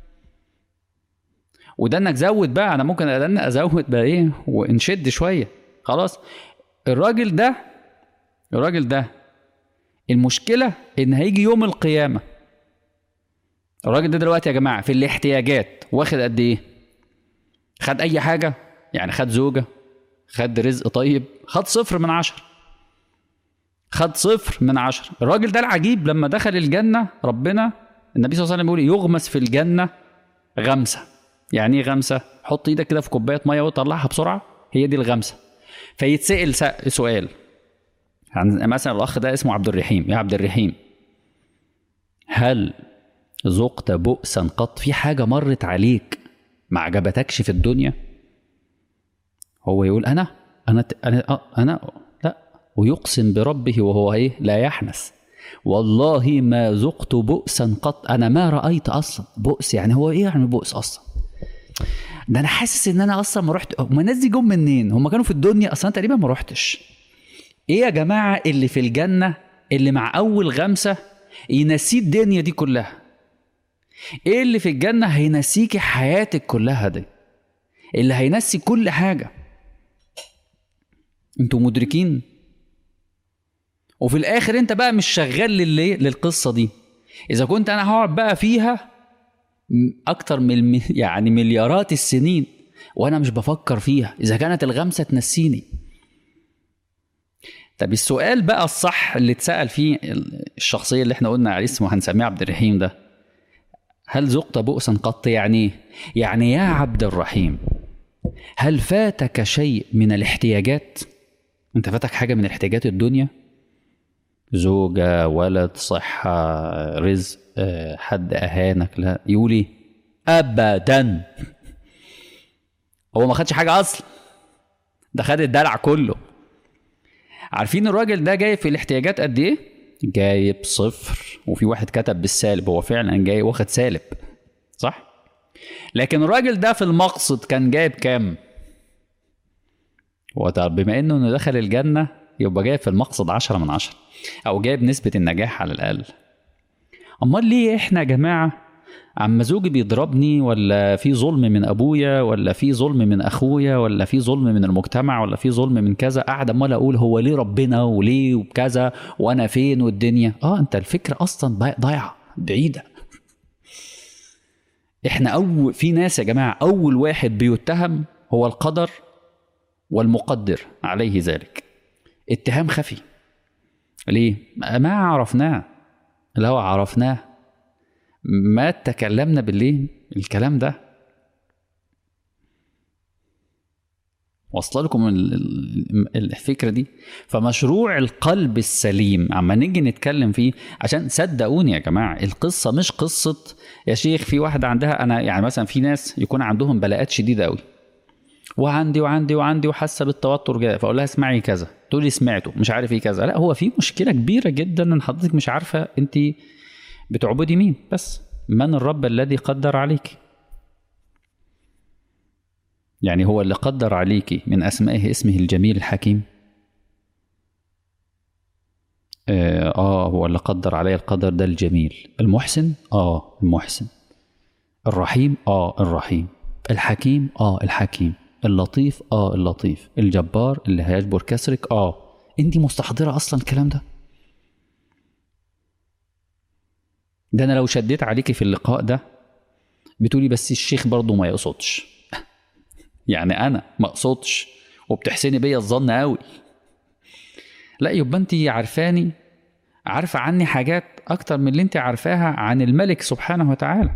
وده انك زود بقى انا ممكن أدن ازود بقى ايه ونشد شويه خلاص الراجل ده الراجل ده المشكله ان هيجي يوم القيامه الراجل ده دلوقتي يا جماعه في الاحتياجات واخد قد ايه خد اي حاجه يعني خد زوجه خد رزق طيب خد صفر من عشرة خد صفر من عشرة الراجل ده العجيب لما دخل الجنة ربنا النبي صلى الله عليه وسلم بيقول يغمس في الجنة غمسة يعني ايه غمسة حط ايدك كده في كوباية مية وطلعها بسرعة هي دي الغمسة فيتسأل سأ- سؤال عن مثلا الأخ ده اسمه عبد الرحيم يا عبد الرحيم هل ذقت بؤسا قط في حاجة مرت عليك ما عجبتكش في الدنيا هو يقول انا انا ت- انا آه، انا لا ويقسم بربه وهو ايه لا يحنث والله ما ذقت بؤسا قط انا ما رايت اصلا بؤس يعني هو ايه يعني بؤس اصلا ده انا حاسس ان انا اصلا ما رحت هم الناس دي جم منين هم كانوا في الدنيا اصلا أنا تقريبا ما رحتش ايه يا جماعه اللي في الجنه اللي مع اول غمسه ينسيه الدنيا دي كلها ايه اللي في الجنه هينسيكي حياتك كلها دي اللي هينسي كل حاجه انتوا مدركين وفي الاخر انت بقى مش شغال للي للقصه دي اذا كنت انا هقعد بقى فيها م- اكتر من الم- يعني مليارات السنين وانا مش بفكر فيها اذا كانت الغمسه تنسيني طب السؤال بقى الصح اللي اتسال فيه ال- الشخصيه اللي احنا قلنا عليه اسمه هنسميه عبد الرحيم ده هل ذقت بؤسا قط يعني إيه؟ يعني يا عبد الرحيم هل فاتك شيء من الاحتياجات انت فاتك حاجه من احتياجات الدنيا زوجة ولد صحة رزق آه، حد أهانك لا يقولي أبدا هو ما خدش حاجة أصلا ده خد الدلع كله عارفين الراجل ده جايب في الاحتياجات قد إيه؟ جايب صفر وفي واحد كتب بالسالب هو فعلا جاي واخد سالب صح؟ لكن الراجل ده في المقصد كان جايب كام؟ هو طب بما انه انه دخل الجنه يبقى جايب في المقصد عشرة من عشرة او جايب نسبة النجاح على الاقل امال ليه احنا يا جماعة عم زوجي بيضربني ولا في ظلم من ابويا ولا في ظلم من اخويا ولا في ظلم من المجتمع ولا في ظلم من كذا قاعد امال اقول هو ليه ربنا وليه وكذا وانا فين والدنيا اه انت الفكرة اصلا ضايع- ضايعة بعيدة احنا اول في ناس يا جماعة اول واحد بيتهم هو القدر والمقدر عليه ذلك اتهام خفي ليه ما عرفناه لو عرفناه ما تكلمنا بالليل الكلام ده واصله لكم الفكره دي فمشروع القلب السليم اما نيجي نتكلم فيه عشان صدقوني يا جماعه القصه مش قصه يا شيخ في واحده عندها انا يعني مثلا في ناس يكون عندهم بلاءات شديده قوي وعندي وعندي وعندي وحاسه بالتوتر جاي فاقول لها اسمعي كذا تقول لي سمعته مش عارف ايه كذا لا هو في مشكله كبيره جدا ان حضرتك مش عارفه انت بتعبدي مين بس من الرب الذي قدر عليك يعني هو اللي قدر عليك من أسمائه اسمه الجميل الحكيم آه, آه هو اللي قدر علي القدر ده الجميل المحسن آه المحسن الرحيم آه الرحيم الحكيم آه الحكيم اللطيف آه اللطيف الجبار اللي هيجبر كسرك آه أنت مستحضرة أصلا الكلام ده ده أنا لو شديت عليكي في اللقاء ده بتقولي بس الشيخ برضه ما يقصدش يعني انا ما اقصدش وبتحسني بيا الظن قوي لا يبقى انت عارفاني عارفه عني حاجات اكتر من اللي انت عارفاها عن الملك سبحانه وتعالى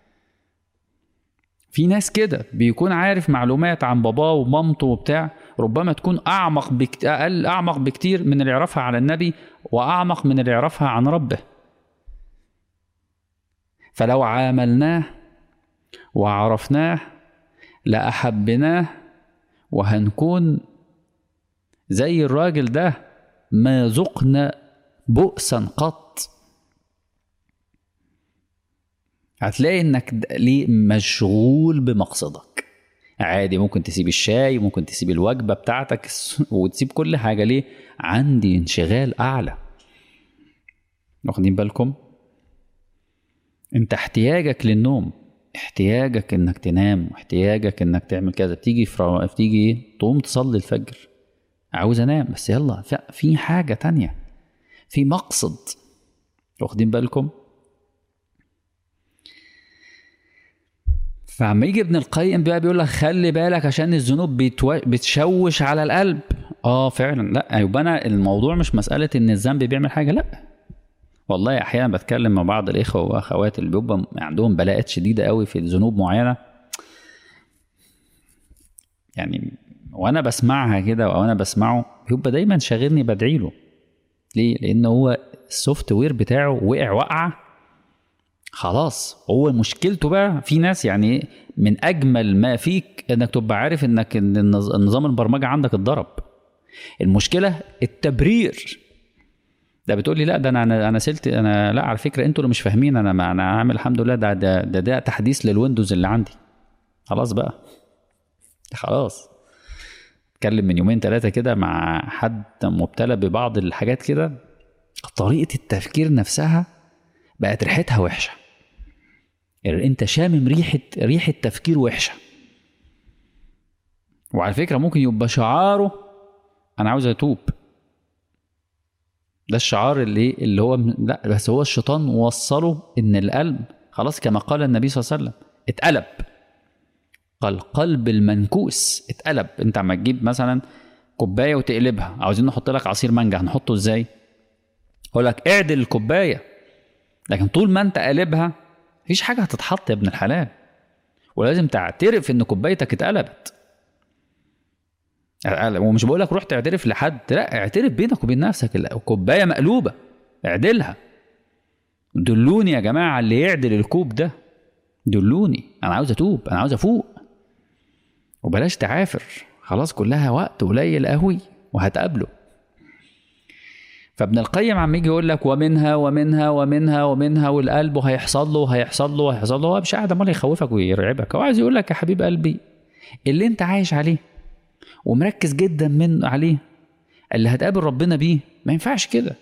في ناس كده بيكون عارف معلومات عن باباه ومامته وبتاع ربما تكون اعمق بكت... اقل اعمق بكتير من اللي يعرفها على النبي واعمق من اللي يعرفها عن ربه فلو عاملناه وعرفناه لأحبناه وهنكون زي الراجل ده ما ذقنا بؤسا قط هتلاقي انك ليه مشغول بمقصدك عادي ممكن تسيب الشاي ممكن تسيب الوجبة بتاعتك وتسيب كل حاجة ليه عندي انشغال أعلى واخدين بالكم انت احتياجك للنوم احتياجك انك تنام واحتياجك انك تعمل كذا بتيجي في بتيجي تقوم تصلي الفجر عاوز انام بس يلا في حاجه تانية في مقصد واخدين بالكم فعما يجي ابن القيم بقى بيقول لك خلي بالك عشان الذنوب بتو... بتشوش على القلب اه فعلا لا يبقى انا الموضوع مش مساله ان الذنب بيعمل حاجه لا والله احيانا بتكلم مع بعض الاخوه واخوات اللي بيبقى عندهم بلاءات شديده قوي في ذنوب معينه يعني وانا بسمعها كده وانا بسمعه بيبقى دايما شاغلني بدعي له ليه لان هو السوفت وير بتاعه وقع وقعه خلاص هو مشكلته بقى في ناس يعني من اجمل ما فيك انك تبقى عارف انك ان النظام البرمجه عندك اتضرب المشكله التبرير ده بتقول لي لا ده انا انا سلت انا لا على فكره انتوا اللي مش فاهمين انا ما انا عامل الحمد لله ده ده ده, ده تحديث للويندوز اللي عندي خلاص بقى خلاص اتكلم من يومين ثلاثه كده مع حد مبتلى ببعض الحاجات كده طريقه التفكير نفسها بقت ريحتها وحشه انت شامم ريحه ريحه تفكير وحشه وعلى فكره ممكن يبقى شعاره انا عاوز اتوب ده الشعار اللي اللي هو لا بس هو الشيطان وصله ان القلب خلاص كما قال النبي صلى الله عليه وسلم اتقلب قال قلب المنكوس اتقلب انت عم تجيب مثلا كوبايه وتقلبها عاوزين نحط لك عصير مانجا هنحطه ازاي اقول لك اعدل الكوبايه لكن طول ما انت قلبها مفيش حاجه هتتحط يا ابن الحلال ولازم تعترف ان كوبايتك اتقلبت ومش بقول لك روح تعترف لحد لا اعترف بينك وبين نفسك الكوبايه مقلوبه اعدلها دلوني يا جماعه اللي يعدل الكوب ده دلوني انا عاوز اتوب انا عاوز افوق وبلاش تعافر خلاص كلها وقت قليل قوي وهتقابله فابن القيم عم يجي يقول لك ومنها ومنها ومنها ومنها والقلب هيحصل له هيحصل له هيحصل له هو مش قاعد امال يخوفك ويرعبك هو عايز يقول لك يا حبيب قلبي اللي انت عايش عليه ومركز جدا من عليه اللي هتقابل ربنا بيه ما ينفعش كده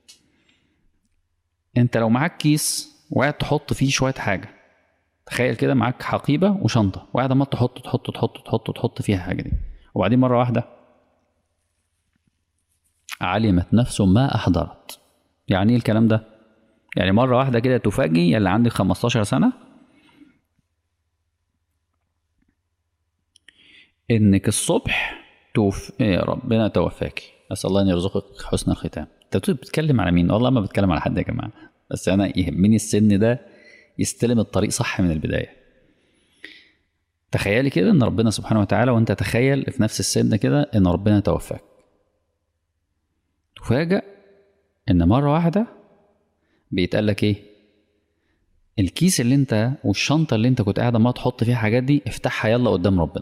انت لو معاك كيس وقاعد تحط فيه شويه حاجه تخيل كده معاك حقيبه وشنطه وقاعد عمال تحط تحط تحط تحط تحط فيها حاجه دي وبعدين مره واحده علمت نفس ما احضرت يعني ايه الكلام ده يعني مره واحده كده تفاجئ اللي عندك 15 سنه انك الصبح توف إيه ربنا توفاك اسال الله ان يرزقك حسن الختام انت بتتكلم على مين والله ما بتكلم على حد يا جماعه بس انا يهمني السن ده يستلم الطريق صح من البدايه تخيلي كده ان ربنا سبحانه وتعالى وانت تخيل في نفس السن كده ان ربنا توفاك تفاجأ ان مره واحده بيتقال لك ايه الكيس اللي انت والشنطه اللي انت كنت قاعد ما تحط فيها الحاجات دي افتحها يلا قدام ربنا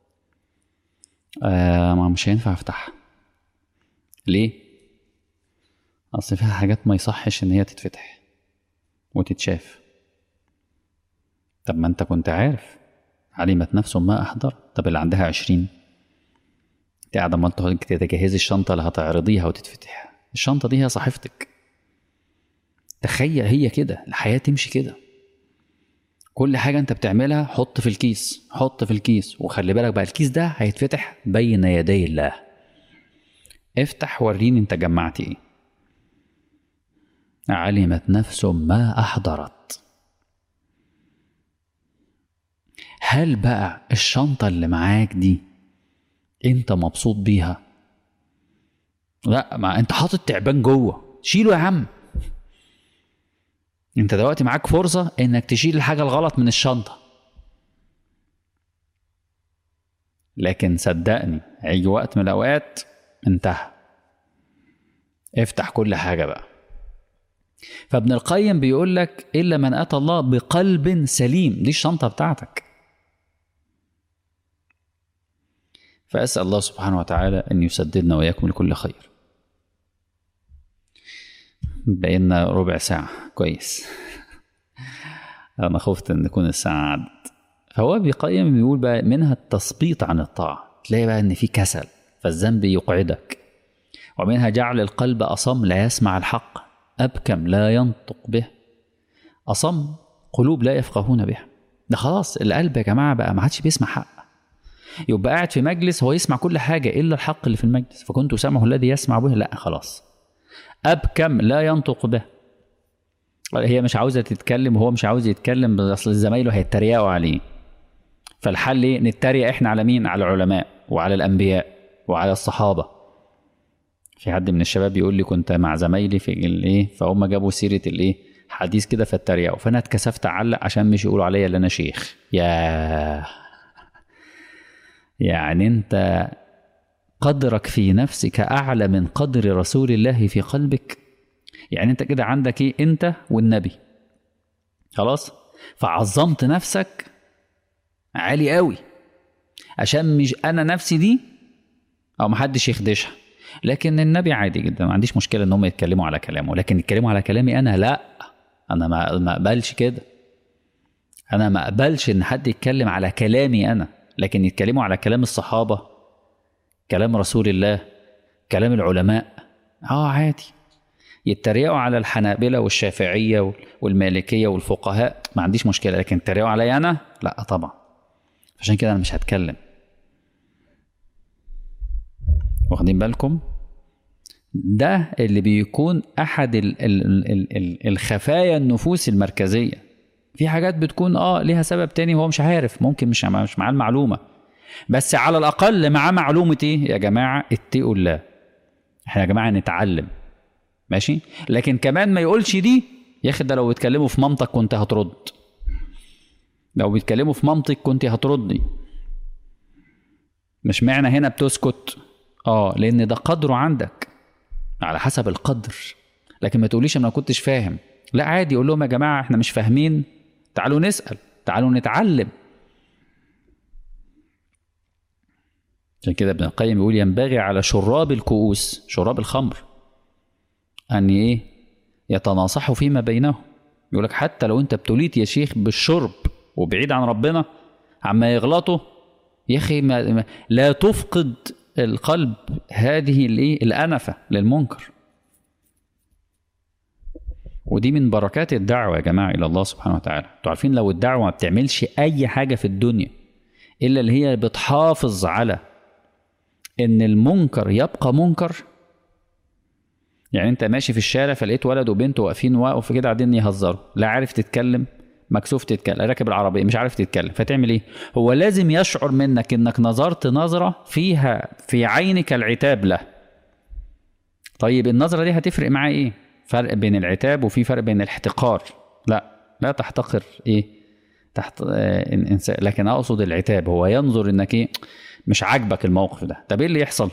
آه ما مش هينفع افتحها ليه اصل فيها حاجات ما يصحش ان هي تتفتح وتتشاف طب ما انت كنت عارف علمت نفس ما احضر طب اللي عندها عشرين انت قاعده ما تجهزي الشنطه اللي هتعرضيها وتتفتح الشنطه دي هي صحيفتك تخيل هي كده الحياه تمشي كده كل حاجه انت بتعملها حط في الكيس حط في الكيس وخلي بالك بقى الكيس ده هيتفتح بين يدي الله افتح وريني انت جمعت ايه علمت نفس ما احضرت هل بقى الشنطه اللي معاك دي انت مبسوط بيها لا ما انت حاطط تعبان جوه شيله يا عم انت دلوقتي معاك فرصة انك تشيل الحاجة الغلط من الشنطة لكن صدقني هيجي وقت من الاوقات انتهى افتح كل حاجة بقى فابن القيم بيقول لك الا من اتى الله بقلب سليم دي الشنطة بتاعتك فاسال الله سبحانه وتعالى ان يسددنا واياكم لكل خير بقينا ربع ساعة كويس أنا خفت إن تكون الساعة عدت فهو بيقيم بيقول بقى منها التثبيط عن الطاعة تلاقي بقى إن في كسل فالذنب يقعدك ومنها جعل القلب أصم لا يسمع الحق أبكم لا ينطق به أصم قلوب لا يفقهون بها ده خلاص القلب يا جماعة بقى ما عادش بيسمع حق يبقى قاعد في مجلس هو يسمع كل حاجة إلا الحق اللي في المجلس فكنت سامعه الذي يسمع به لا خلاص أبكم لا ينطق به هي مش عاوزة تتكلم وهو مش عاوز يتكلم بس أصل زمايله هيتريقوا عليه فالحل إيه نتريق إحنا على مين على العلماء وعلى الأنبياء وعلى الصحابة في حد من الشباب يقول لي كنت مع زمايلي في الايه فهم جابوا سيره الايه حديث كده فاتريقوا فانا اتكسفت اعلق عشان مش يقولوا عليا ان انا شيخ يا يعني انت قدرك في نفسك اعلى من قدر رسول الله في قلبك يعني انت كده عندك ايه انت والنبي خلاص فعظمت نفسك عالي قوي عشان مش انا نفسي دي او محدش يخدشها لكن النبي عادي جدا ما عنديش مشكله ان هم يتكلموا على كلامه لكن يتكلموا على كلامي انا لا انا ما ما اقبلش كده انا ما اقبلش ان حد يتكلم على كلامي انا لكن يتكلموا على كلام الصحابه كلام رسول الله كلام العلماء اه عادي يتريقوا على الحنابلة والشافعية والمالكية والفقهاء ما عنديش مشكلة لكن يتريقوا عليا أنا لا طبعا عشان كده أنا مش هتكلم واخدين بالكم ده اللي بيكون احد ال ال ال ال الخفايا النفوس المركزيه في حاجات بتكون اه ليها سبب تاني هو مش عارف ممكن مش مش معاه المعلومه بس على الاقل معاه معلومه ايه يا جماعه اتقوا الله احنا يا جماعه نتعلم ماشي لكن كمان ما يقولش دي يا اخي ده لو بيتكلموا في مامتك كنت هترد لو بيتكلموا في مامتك كنت هتردي مش معنى هنا بتسكت اه لان ده قدره عندك على حسب القدر لكن ما تقوليش انا ما كنتش فاهم لا عادي قول لهم يا جماعه احنا مش فاهمين تعالوا نسال تعالوا نتعلم عشان كده ابن القيم بيقول ينبغي على شراب الكؤوس شراب الخمر ان ايه يتناصحوا فيما بينهم يقول لك حتى لو انت ابتليت يا شيخ بالشرب وبعيد عن ربنا عما يغلطوا يا اخي ما ما لا تفقد القلب هذه الايه الانفه للمنكر ودي من بركات الدعوه يا جماعه الى الله سبحانه وتعالى انتوا عارفين لو الدعوه ما بتعملش اي حاجه في الدنيا الا اللي هي بتحافظ على ان المنكر يبقى منكر يعني انت ماشي في الشارع فلقيت ولد وبنت واقفين واقف كده قاعدين يهزروا لا عارف تتكلم مكسوف تتكلم راكب العربيه مش عارف تتكلم فتعمل ايه هو لازم يشعر منك انك نظرت نظره فيها في عينك العتاب له طيب النظره دي هتفرق معاه ايه فرق بين العتاب وفي فرق بين الاحتقار لا لا تحتقر ايه تحت آه انسان لكن اقصد العتاب هو ينظر انك ايه مش عاجبك الموقف ده طب ايه اللي يحصل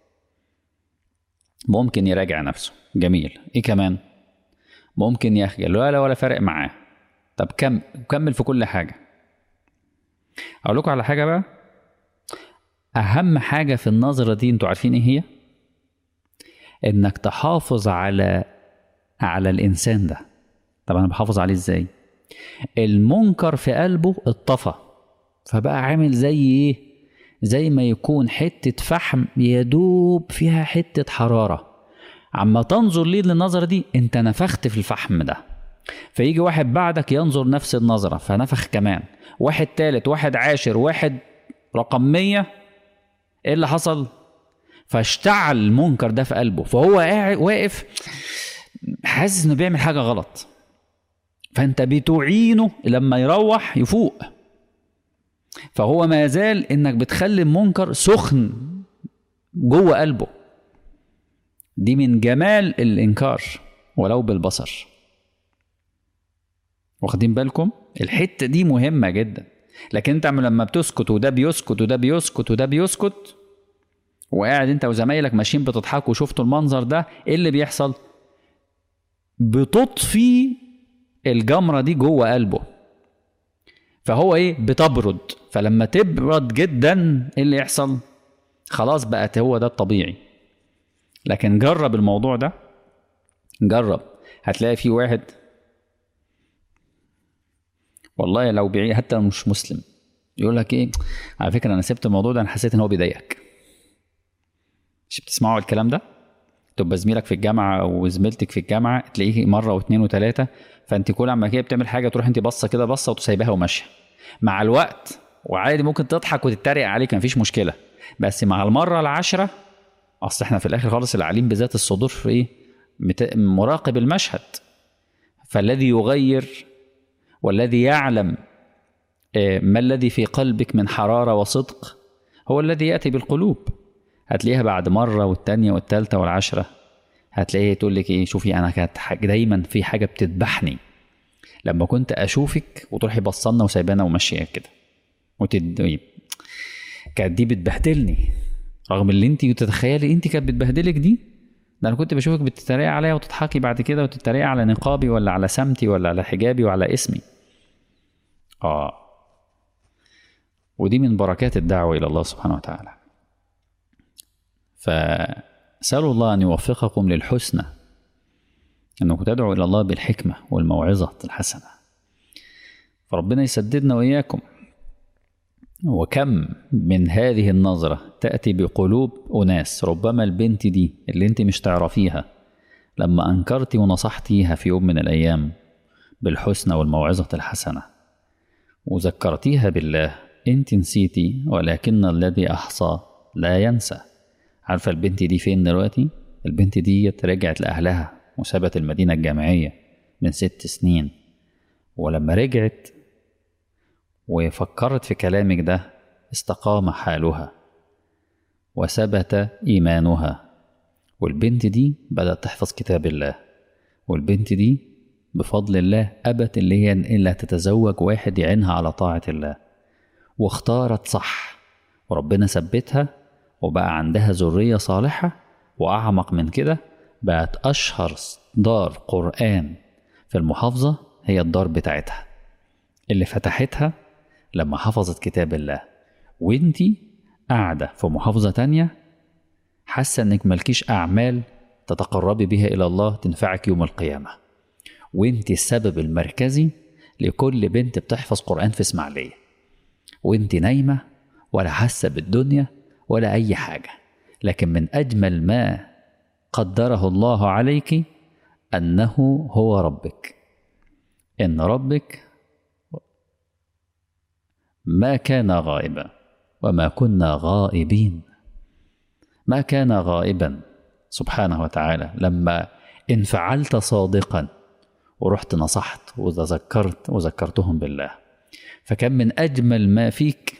ممكن يراجع نفسه جميل ايه كمان ممكن يخجل ولا ولا فارق معاه طب كم كمل في كل حاجه اقول لكم على حاجه بقى اهم حاجه في النظره دي انتوا عارفين ايه هي انك تحافظ على على الانسان ده طب انا بحافظ عليه ازاي المنكر في قلبه اتطفى فبقى عامل زي ايه زي ما يكون حتة فحم يدوب فيها حتة حرارة عما تنظر ليه للنظرة دي انت نفخت في الفحم ده فيجي واحد بعدك ينظر نفس النظرة فنفخ كمان واحد تالت واحد عاشر واحد رقم مية ايه اللي حصل فاشتعل المنكر ده في قلبه فهو قاعد واقف حاسس انه بيعمل حاجة غلط فانت بتعينه لما يروح يفوق فهو ما زال انك بتخلي المنكر سخن جوه قلبه دي من جمال الانكار ولو بالبصر واخدين بالكم الحته دي مهمه جدا لكن انت لما بتسكت وده بيسكت وده بيسكت وده بيسكت وقاعد انت وزمايلك ماشيين بتضحكوا وشفتوا المنظر ده ايه اللي بيحصل بتطفي الجمره دي جوه قلبه فهو ايه بتبرد فلما تبرد جدا ايه اللي يحصل خلاص بقت هو ده الطبيعي لكن جرب الموضوع ده جرب هتلاقي في واحد والله لو بعيد حتى لو مش مسلم يقول لك ايه على فكره انا سبت الموضوع ده انا حسيت ان هو بيضايقك مش بتسمعوا الكلام ده تبقى زميلك في الجامعه او زميلتك في الجامعه تلاقيه مره واثنين وثلاثه فانت كل عما كده بتعمل حاجه تروح انت باصه كده باصه وتسيبها وماشيه مع الوقت وعادي ممكن تضحك وتتريق عليك مفيش مشكله بس مع المره العاشره اصل احنا في الاخر خالص العليم بذات الصدور في ايه مراقب المشهد فالذي يغير والذي يعلم ما الذي في قلبك من حراره وصدق هو الذي ياتي بالقلوب هتلاقيها بعد مره والتانيه والتالته والعشره هتلاقيه تقول لك ايه شوفي انا كانت دايما في حاجه بتذبحني لما كنت اشوفك وتروحي بصلنا وسايبانا وماشيه كده وتد كانت دي بتبهدلني رغم اللي انت تتخيلي انت كانت بتبهدلك دي ده انا كنت بشوفك بتتريق عليا وتضحكي بعد كده وتتريق على نقابي ولا على سمتي ولا على حجابي وعلى اسمي اه ودي من بركات الدعوه الى الله سبحانه وتعالى فسألوا الله أن يوفقكم للحسنى أنكم تدعوا إلى الله بالحكمة والموعظة الحسنة فربنا يسددنا وإياكم وكم من هذه النظرة تأتي بقلوب أناس ربما البنت دي اللي انت مش تعرفيها لما أنكرتي ونصحتيها في يوم من الأيام بالحسنى والموعظة الحسنة وذكرتيها بالله انت نسيتي ولكن الذي أحصى لا ينسى عارفة البنت دي فين دلوقتي؟ البنت دي رجعت لأهلها وسابت المدينة الجامعية من ست سنين ولما رجعت وفكرت في كلامك ده استقام حالها وثبت إيمانها والبنت دي بدأت تحفظ كتاب الله والبنت دي بفضل الله أبت اللي هي إلا تتزوج واحد يعينها على طاعة الله واختارت صح وربنا ثبتها وبقى عندها ذرية صالحة وأعمق من كده بقت أشهر دار قرآن في المحافظة هي الدار بتاعتها اللي فتحتها لما حفظت كتاب الله وانتي قاعدة في محافظة تانية حاسة انك ملكيش أعمال تتقربي بها إلى الله تنفعك يوم القيامة وانتي السبب المركزي لكل بنت بتحفظ قرآن في إسماعيلية وانتي نايمة ولا حاسة بالدنيا ولا أي حاجة لكن من أجمل ما قدره الله عليك أنه هو ربك إن ربك ما كان غائبا وما كنا غائبين ما كان غائبا سبحانه وتعالى لما إن فعلت صادقا ورحت نصحت وذكرت وذكرتهم بالله فكان من أجمل ما فيك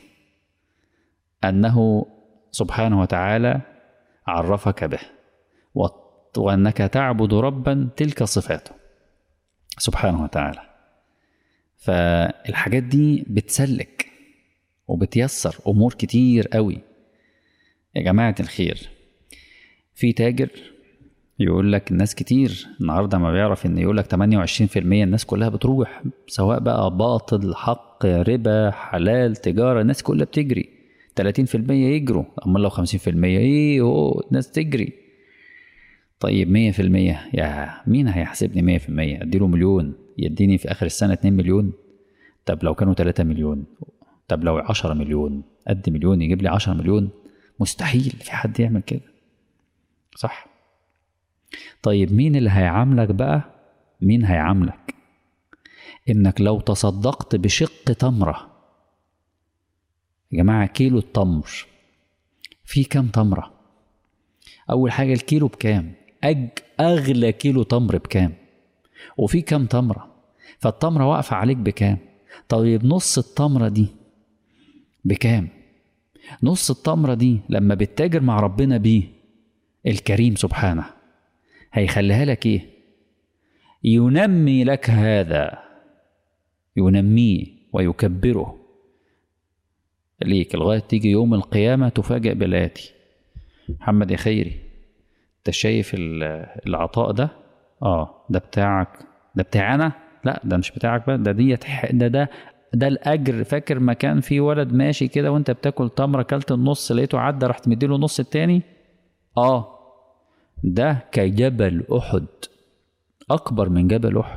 أنه سبحانه وتعالى عرفك به وأنك تعبد ربا تلك صفاته سبحانه وتعالى فالحاجات دي بتسلك وبتيسر أمور كتير قوي يا جماعة الخير في تاجر يقول لك الناس كتير النهارده ما بيعرف ان يقول لك 28% الناس كلها بتروح سواء بقى باطل حق ربا حلال تجاره الناس كلها بتجري 30% يجروا امال لو 50% ايه أوه الناس تجري طيب 100% يا مين هيحاسبني 100% اديله مليون يديني في اخر السنه 2 مليون طب لو كانوا 3 مليون طب لو 10 مليون قد مليون يجيب لي 10 مليون مستحيل في حد يعمل كده صح طيب مين اللي هيعاملك بقى مين هيعاملك انك لو تصدقت بشق تمرة يا جماعة كيلو التمر في كام تمرة اول حاجة الكيلو بكام أج اغلى كيلو تمر بكام وفي كام تمرة فالتمرة واقفة عليك بكام طيب نص التمرة دي بكام نص التمرة دي لما بتتاجر مع ربنا بيه الكريم سبحانه هيخليها لك ايه ينمي لك هذا ينميه ويكبره ليك لغاية تيجي يوم القيامة تفاجأ بالآتي محمد يا خيري انت شايف العطاء ده اه ده بتاعك ده بتاعي انا لا ده مش بتاعك بقى ده ديت ده ده ده الاجر فاكر ما كان في ولد ماشي كده وانت بتاكل تمره كلت النص لقيته عدى رحت مديله النص التاني اه ده كجبل احد اكبر من جبل احد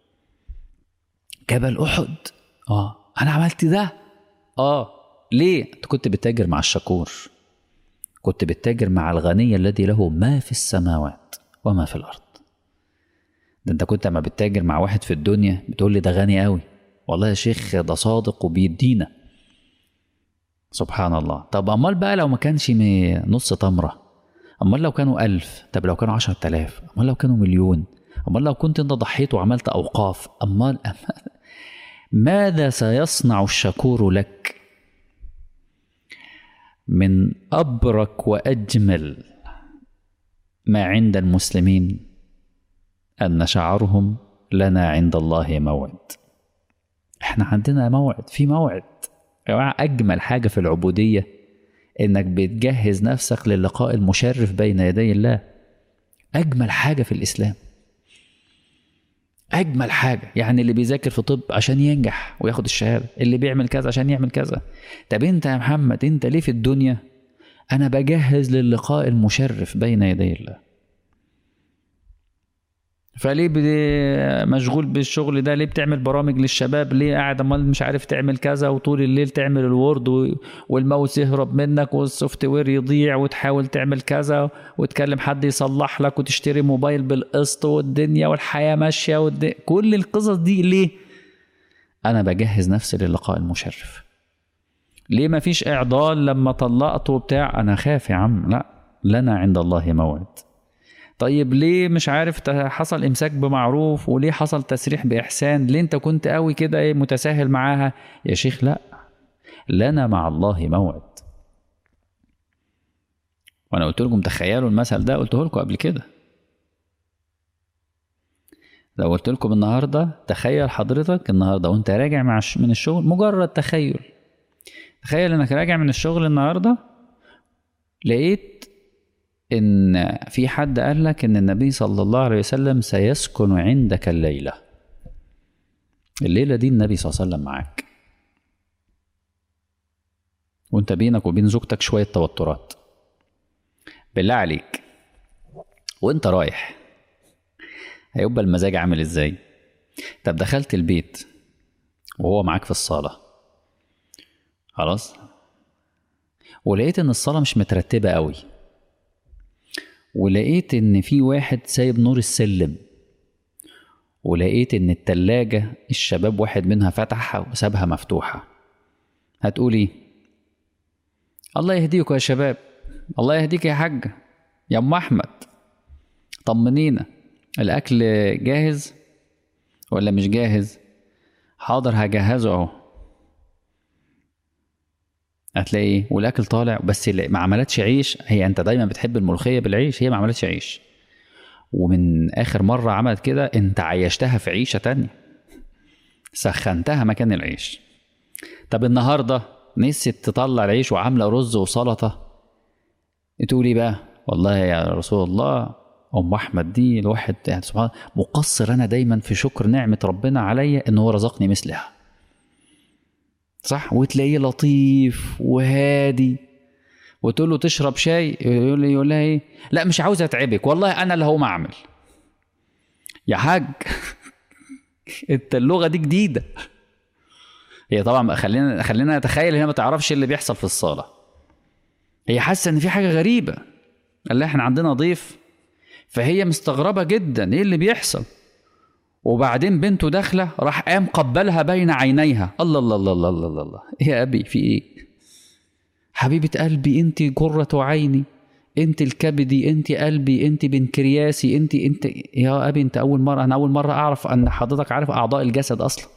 جبل احد اه انا عملت ده اه ليه انت كنت بتتاجر مع الشكور كنت بتتاجر مع الغني الذي له ما في السماوات وما في الارض ده انت كنت لما بتتاجر مع واحد في الدنيا بتقول لي ده غني قوي والله يا شيخ ده صادق وبيدينا سبحان الله طب امال بقى لو ما كانش نص تمره امال لو كانوا ألف طب لو كانوا عشرة آلاف امال لو كانوا مليون امال لو كنت انت ضحيت وعملت اوقاف امال ماذا سيصنع الشكور لك من ابرك واجمل ما عند المسلمين ان شعرهم لنا عند الله موعد احنا عندنا موعد في موعد يا جماعه اجمل حاجه في العبوديه انك بتجهز نفسك للقاء المشرف بين يدي الله اجمل حاجه في الاسلام اجمل حاجه يعني اللي بيذاكر في طب عشان ينجح وياخد الشهاده اللي بيعمل كذا عشان يعمل كذا طب انت يا محمد انت ليه في الدنيا انا بجهز للقاء المشرف بين يدي الله فليه مشغول بالشغل ده ليه بتعمل برامج للشباب ليه قاعد امال مش عارف تعمل كذا وطول الليل تعمل الوورد والماوس يهرب منك والسوفت وير يضيع وتحاول تعمل كذا وتكلم حد يصلح لك وتشتري موبايل بالقسط والدنيا والحياه ماشيه والدنيا كل القصص دي ليه انا بجهز نفسي للقاء المشرف ليه ما فيش اعضال لما طلقت وبتاع انا خاف يا عم لا لنا عند الله موعد طيب ليه مش عارف حصل امساك بمعروف وليه حصل تسريح باحسان ليه انت كنت قوي كده ايه متساهل معاها يا شيخ لا لنا مع الله موعد وانا قلت لكم تخيلوا المثل ده قلته لكم قبل كده لو قلت لكم النهارده تخيل حضرتك النهارده وانت راجع مع من الشغل مجرد تخيل تخيل انك راجع من الشغل النهارده لقيت ان في حد قال لك ان النبي صلى الله عليه وسلم سيسكن عندك الليله الليله دي النبي صلى الله عليه وسلم معاك وانت بينك وبين زوجتك شويه توترات بالله عليك وانت رايح هيبقى المزاج عامل ازاي طب دخلت البيت وهو معاك في الصاله خلاص ولقيت ان الصاله مش مترتبه قوي ولقيت ان في واحد سايب نور السلم ولقيت ان التلاجة الشباب واحد منها فتحها وسابها مفتوحة هتقولي الله يهديكوا يا شباب الله يهديك يا حاجة يا ام احمد طمنينا الاكل جاهز ولا مش جاهز حاضر هجهزه اهو هتلاقي ايه والاكل طالع بس اللي ما عملتش عيش هي انت دايما بتحب الملوخيه بالعيش هي ما عملتش عيش ومن اخر مره عملت كده انت عيشتها في عيشه تانية سخنتها مكان العيش طب النهارده نسيت تطلع العيش وعامله رز وسلطه تقولي بقى والله يا رسول الله ام احمد دي الواحد يعني سبحان الله مقصر انا دايما في شكر نعمه ربنا عليا ان هو رزقني مثلها صح وتلاقيه لطيف وهادي وتقول له تشرب شاي يقول لي يقول لها ايه لا مش عاوز اتعبك والله انا اللي هقوم اعمل يا حاج انت اللغه دي جديده هي طبعا خلينا خلينا نتخيل هي ما تعرفش اللي بيحصل في الصاله هي حاسه ان في حاجه غريبه قال لها احنا عندنا ضيف فهي مستغربه جدا ايه اللي بيحصل وبعدين بنته داخله راح قام قبلها بين عينيها الله الله الله الله الله, الله, الله. يا ابي في ايه حبيبه قلبي انت قره عيني انت الكبدي انت قلبي انت بنكرياسي انت انت يا ابي انت اول مره انا اول مره اعرف ان حضرتك عارف اعضاء الجسد اصلا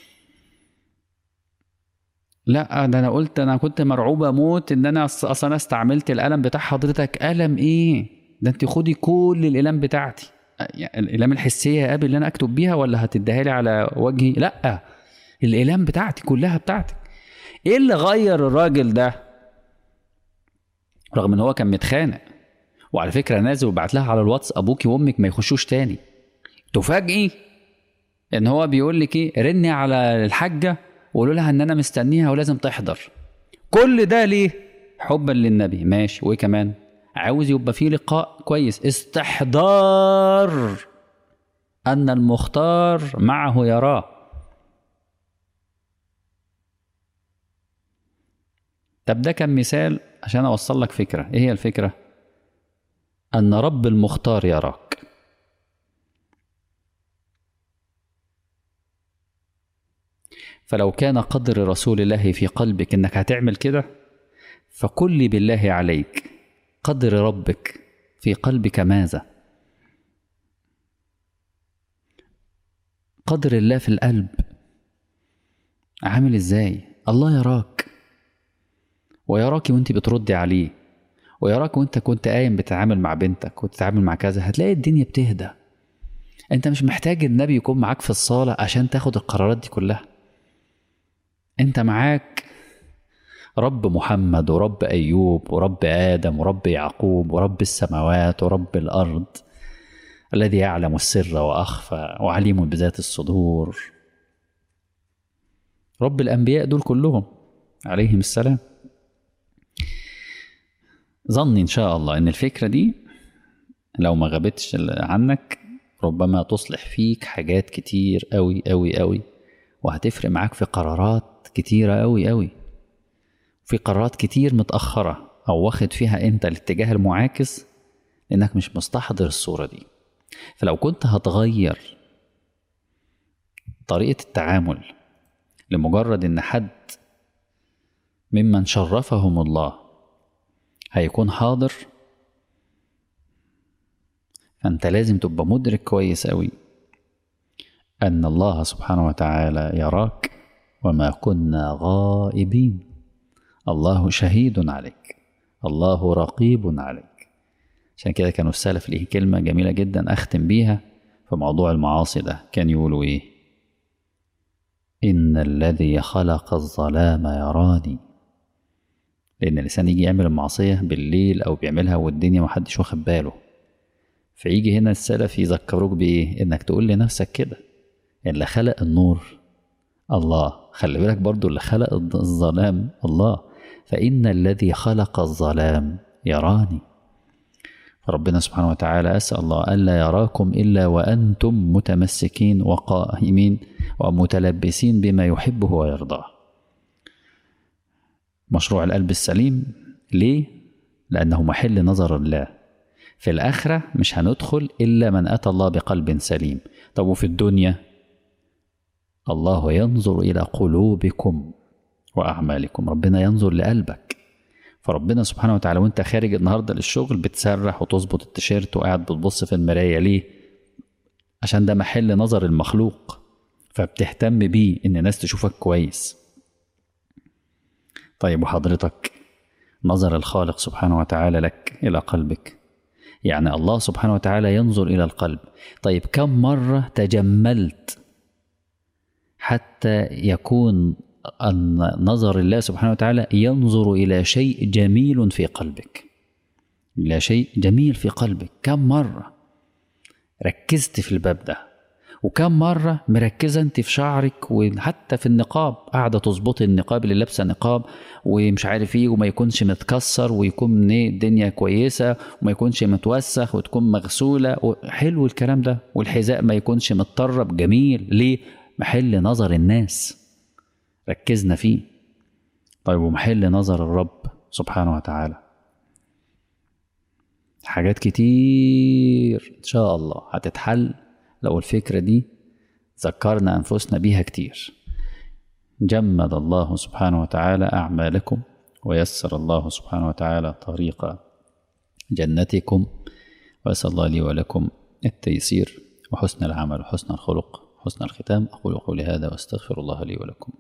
لا ده انا قلت انا كنت مرعوبه موت ان انا اصلا انا استعملت القلم بتاع حضرتك قلم ايه ده انت خدي كل الاقلام بتاعتي يعني الاقلام الحسيه يا ابي اللي انا اكتب بيها ولا هتديها لي على وجهي لا الاقلام بتاعتي كلها بتاعتك ايه اللي غير الراجل ده رغم ان هو كان متخانق وعلى فكره نازل وبعت لها على الواتس ابوكي وامك ما يخشوش تاني تفاجئي ان هو بيقول لك ايه رني على الحاجه وقولوا لها ان انا مستنيها ولازم تحضر كل ده ليه حبا للنبي ماشي وايه كمان عاوز يبقى فيه لقاء كويس استحضار ان المختار معه يراه طب ده كان مثال عشان اوصل لك فكره ايه هي الفكره ان رب المختار يراك فلو كان قدر رسول الله في قلبك انك هتعمل كده فقل لي بالله عليك قدر ربك في قلبك ماذا قدر الله في القلب عامل ازاي الله يراك ويراك وانت بتردي عليه ويراك وانت كنت قايم بتتعامل مع بنتك وتتعامل مع كذا هتلاقي الدنيا بتهدى انت مش محتاج النبي يكون معاك في الصالة عشان تاخد القرارات دي كلها انت معاك رب محمد ورب ايوب ورب ادم ورب يعقوب ورب السماوات ورب الارض الذي يعلم السر واخفى وعليم بذات الصدور رب الانبياء دول كلهم عليهم السلام ظني ان شاء الله ان الفكره دي لو ما غابتش عنك ربما تصلح فيك حاجات كتير قوي قوي قوي وهتفرق معاك في قرارات كتيره قوي قوي في قرارات كتير متاخره او واخد فيها انت الاتجاه المعاكس لانك مش مستحضر الصوره دي فلو كنت هتغير طريقه التعامل لمجرد ان حد ممن شرفهم الله هيكون حاضر فانت لازم تبقى مدرك كويس قوي ان الله سبحانه وتعالى يراك وما كنا غائبين الله شهيد عليك الله رقيب عليك عشان كده كانوا السلف ليه كلمة جميلة جدا أختم بيها في موضوع المعاصي ده كان يقولوا إيه إن الذي خلق الظلام يراني لأن الإنسان يجي يعمل المعصية بالليل أو بيعملها والدنيا محدش واخد باله فيجي هنا السلف يذكروك بإيه إنك تقول لنفسك كده اللي خلق النور الله خلي بالك برضو اللي خلق الظلام الله فإن الذي خلق الظلام يراني ربنا سبحانه وتعالى أسأل الله ألا يراكم إلا وأنتم متمسكين وقائمين ومتلبسين بما يحبه ويرضاه مشروع القلب السليم ليه؟ لأنه محل نظر الله في الآخرة مش هندخل إلا من أتى الله بقلب سليم طب وفي الدنيا الله ينظر إلى قلوبكم وأعمالكم ربنا ينظر لقلبك فربنا سبحانه وتعالى وانت خارج النهارده للشغل بتسرح وتظبط التيشيرت وقاعد بتبص في المرايه ليه عشان ده محل نظر المخلوق فبتهتم بيه ان الناس تشوفك كويس طيب وحضرتك نظر الخالق سبحانه وتعالى لك الى قلبك يعني الله سبحانه وتعالى ينظر الى القلب طيب كم مره تجملت حتى يكون أن نظر الله سبحانه وتعالى ينظر إلى شيء جميل في قلبك إلى شيء جميل في قلبك كم مرة ركزت في الباب ده وكم مرة مركزة انت في شعرك وحتى في النقاب قاعدة تظبطي النقاب اللي لابسة نقاب ومش عارف ايه وما يكونش متكسر ويكون ايه الدنيا كويسة وما يكونش متوسخ وتكون مغسولة حلو الكلام ده والحذاء ما يكونش متطرب جميل ليه؟ محل نظر الناس ركزنا فيه طيب ومحل نظر الرب سبحانه وتعالى حاجات كتير ان شاء الله هتتحل لو الفكرة دي ذكرنا أنفسنا بيها كتير جمد الله سبحانه وتعالى أعمالكم ويسر الله سبحانه وتعالى طريق جنتكم وأسأل الله لي ولكم التيسير وحسن العمل وحسن الخلق حسن الختام أقول قولي هذا وأستغفر الله لي ولكم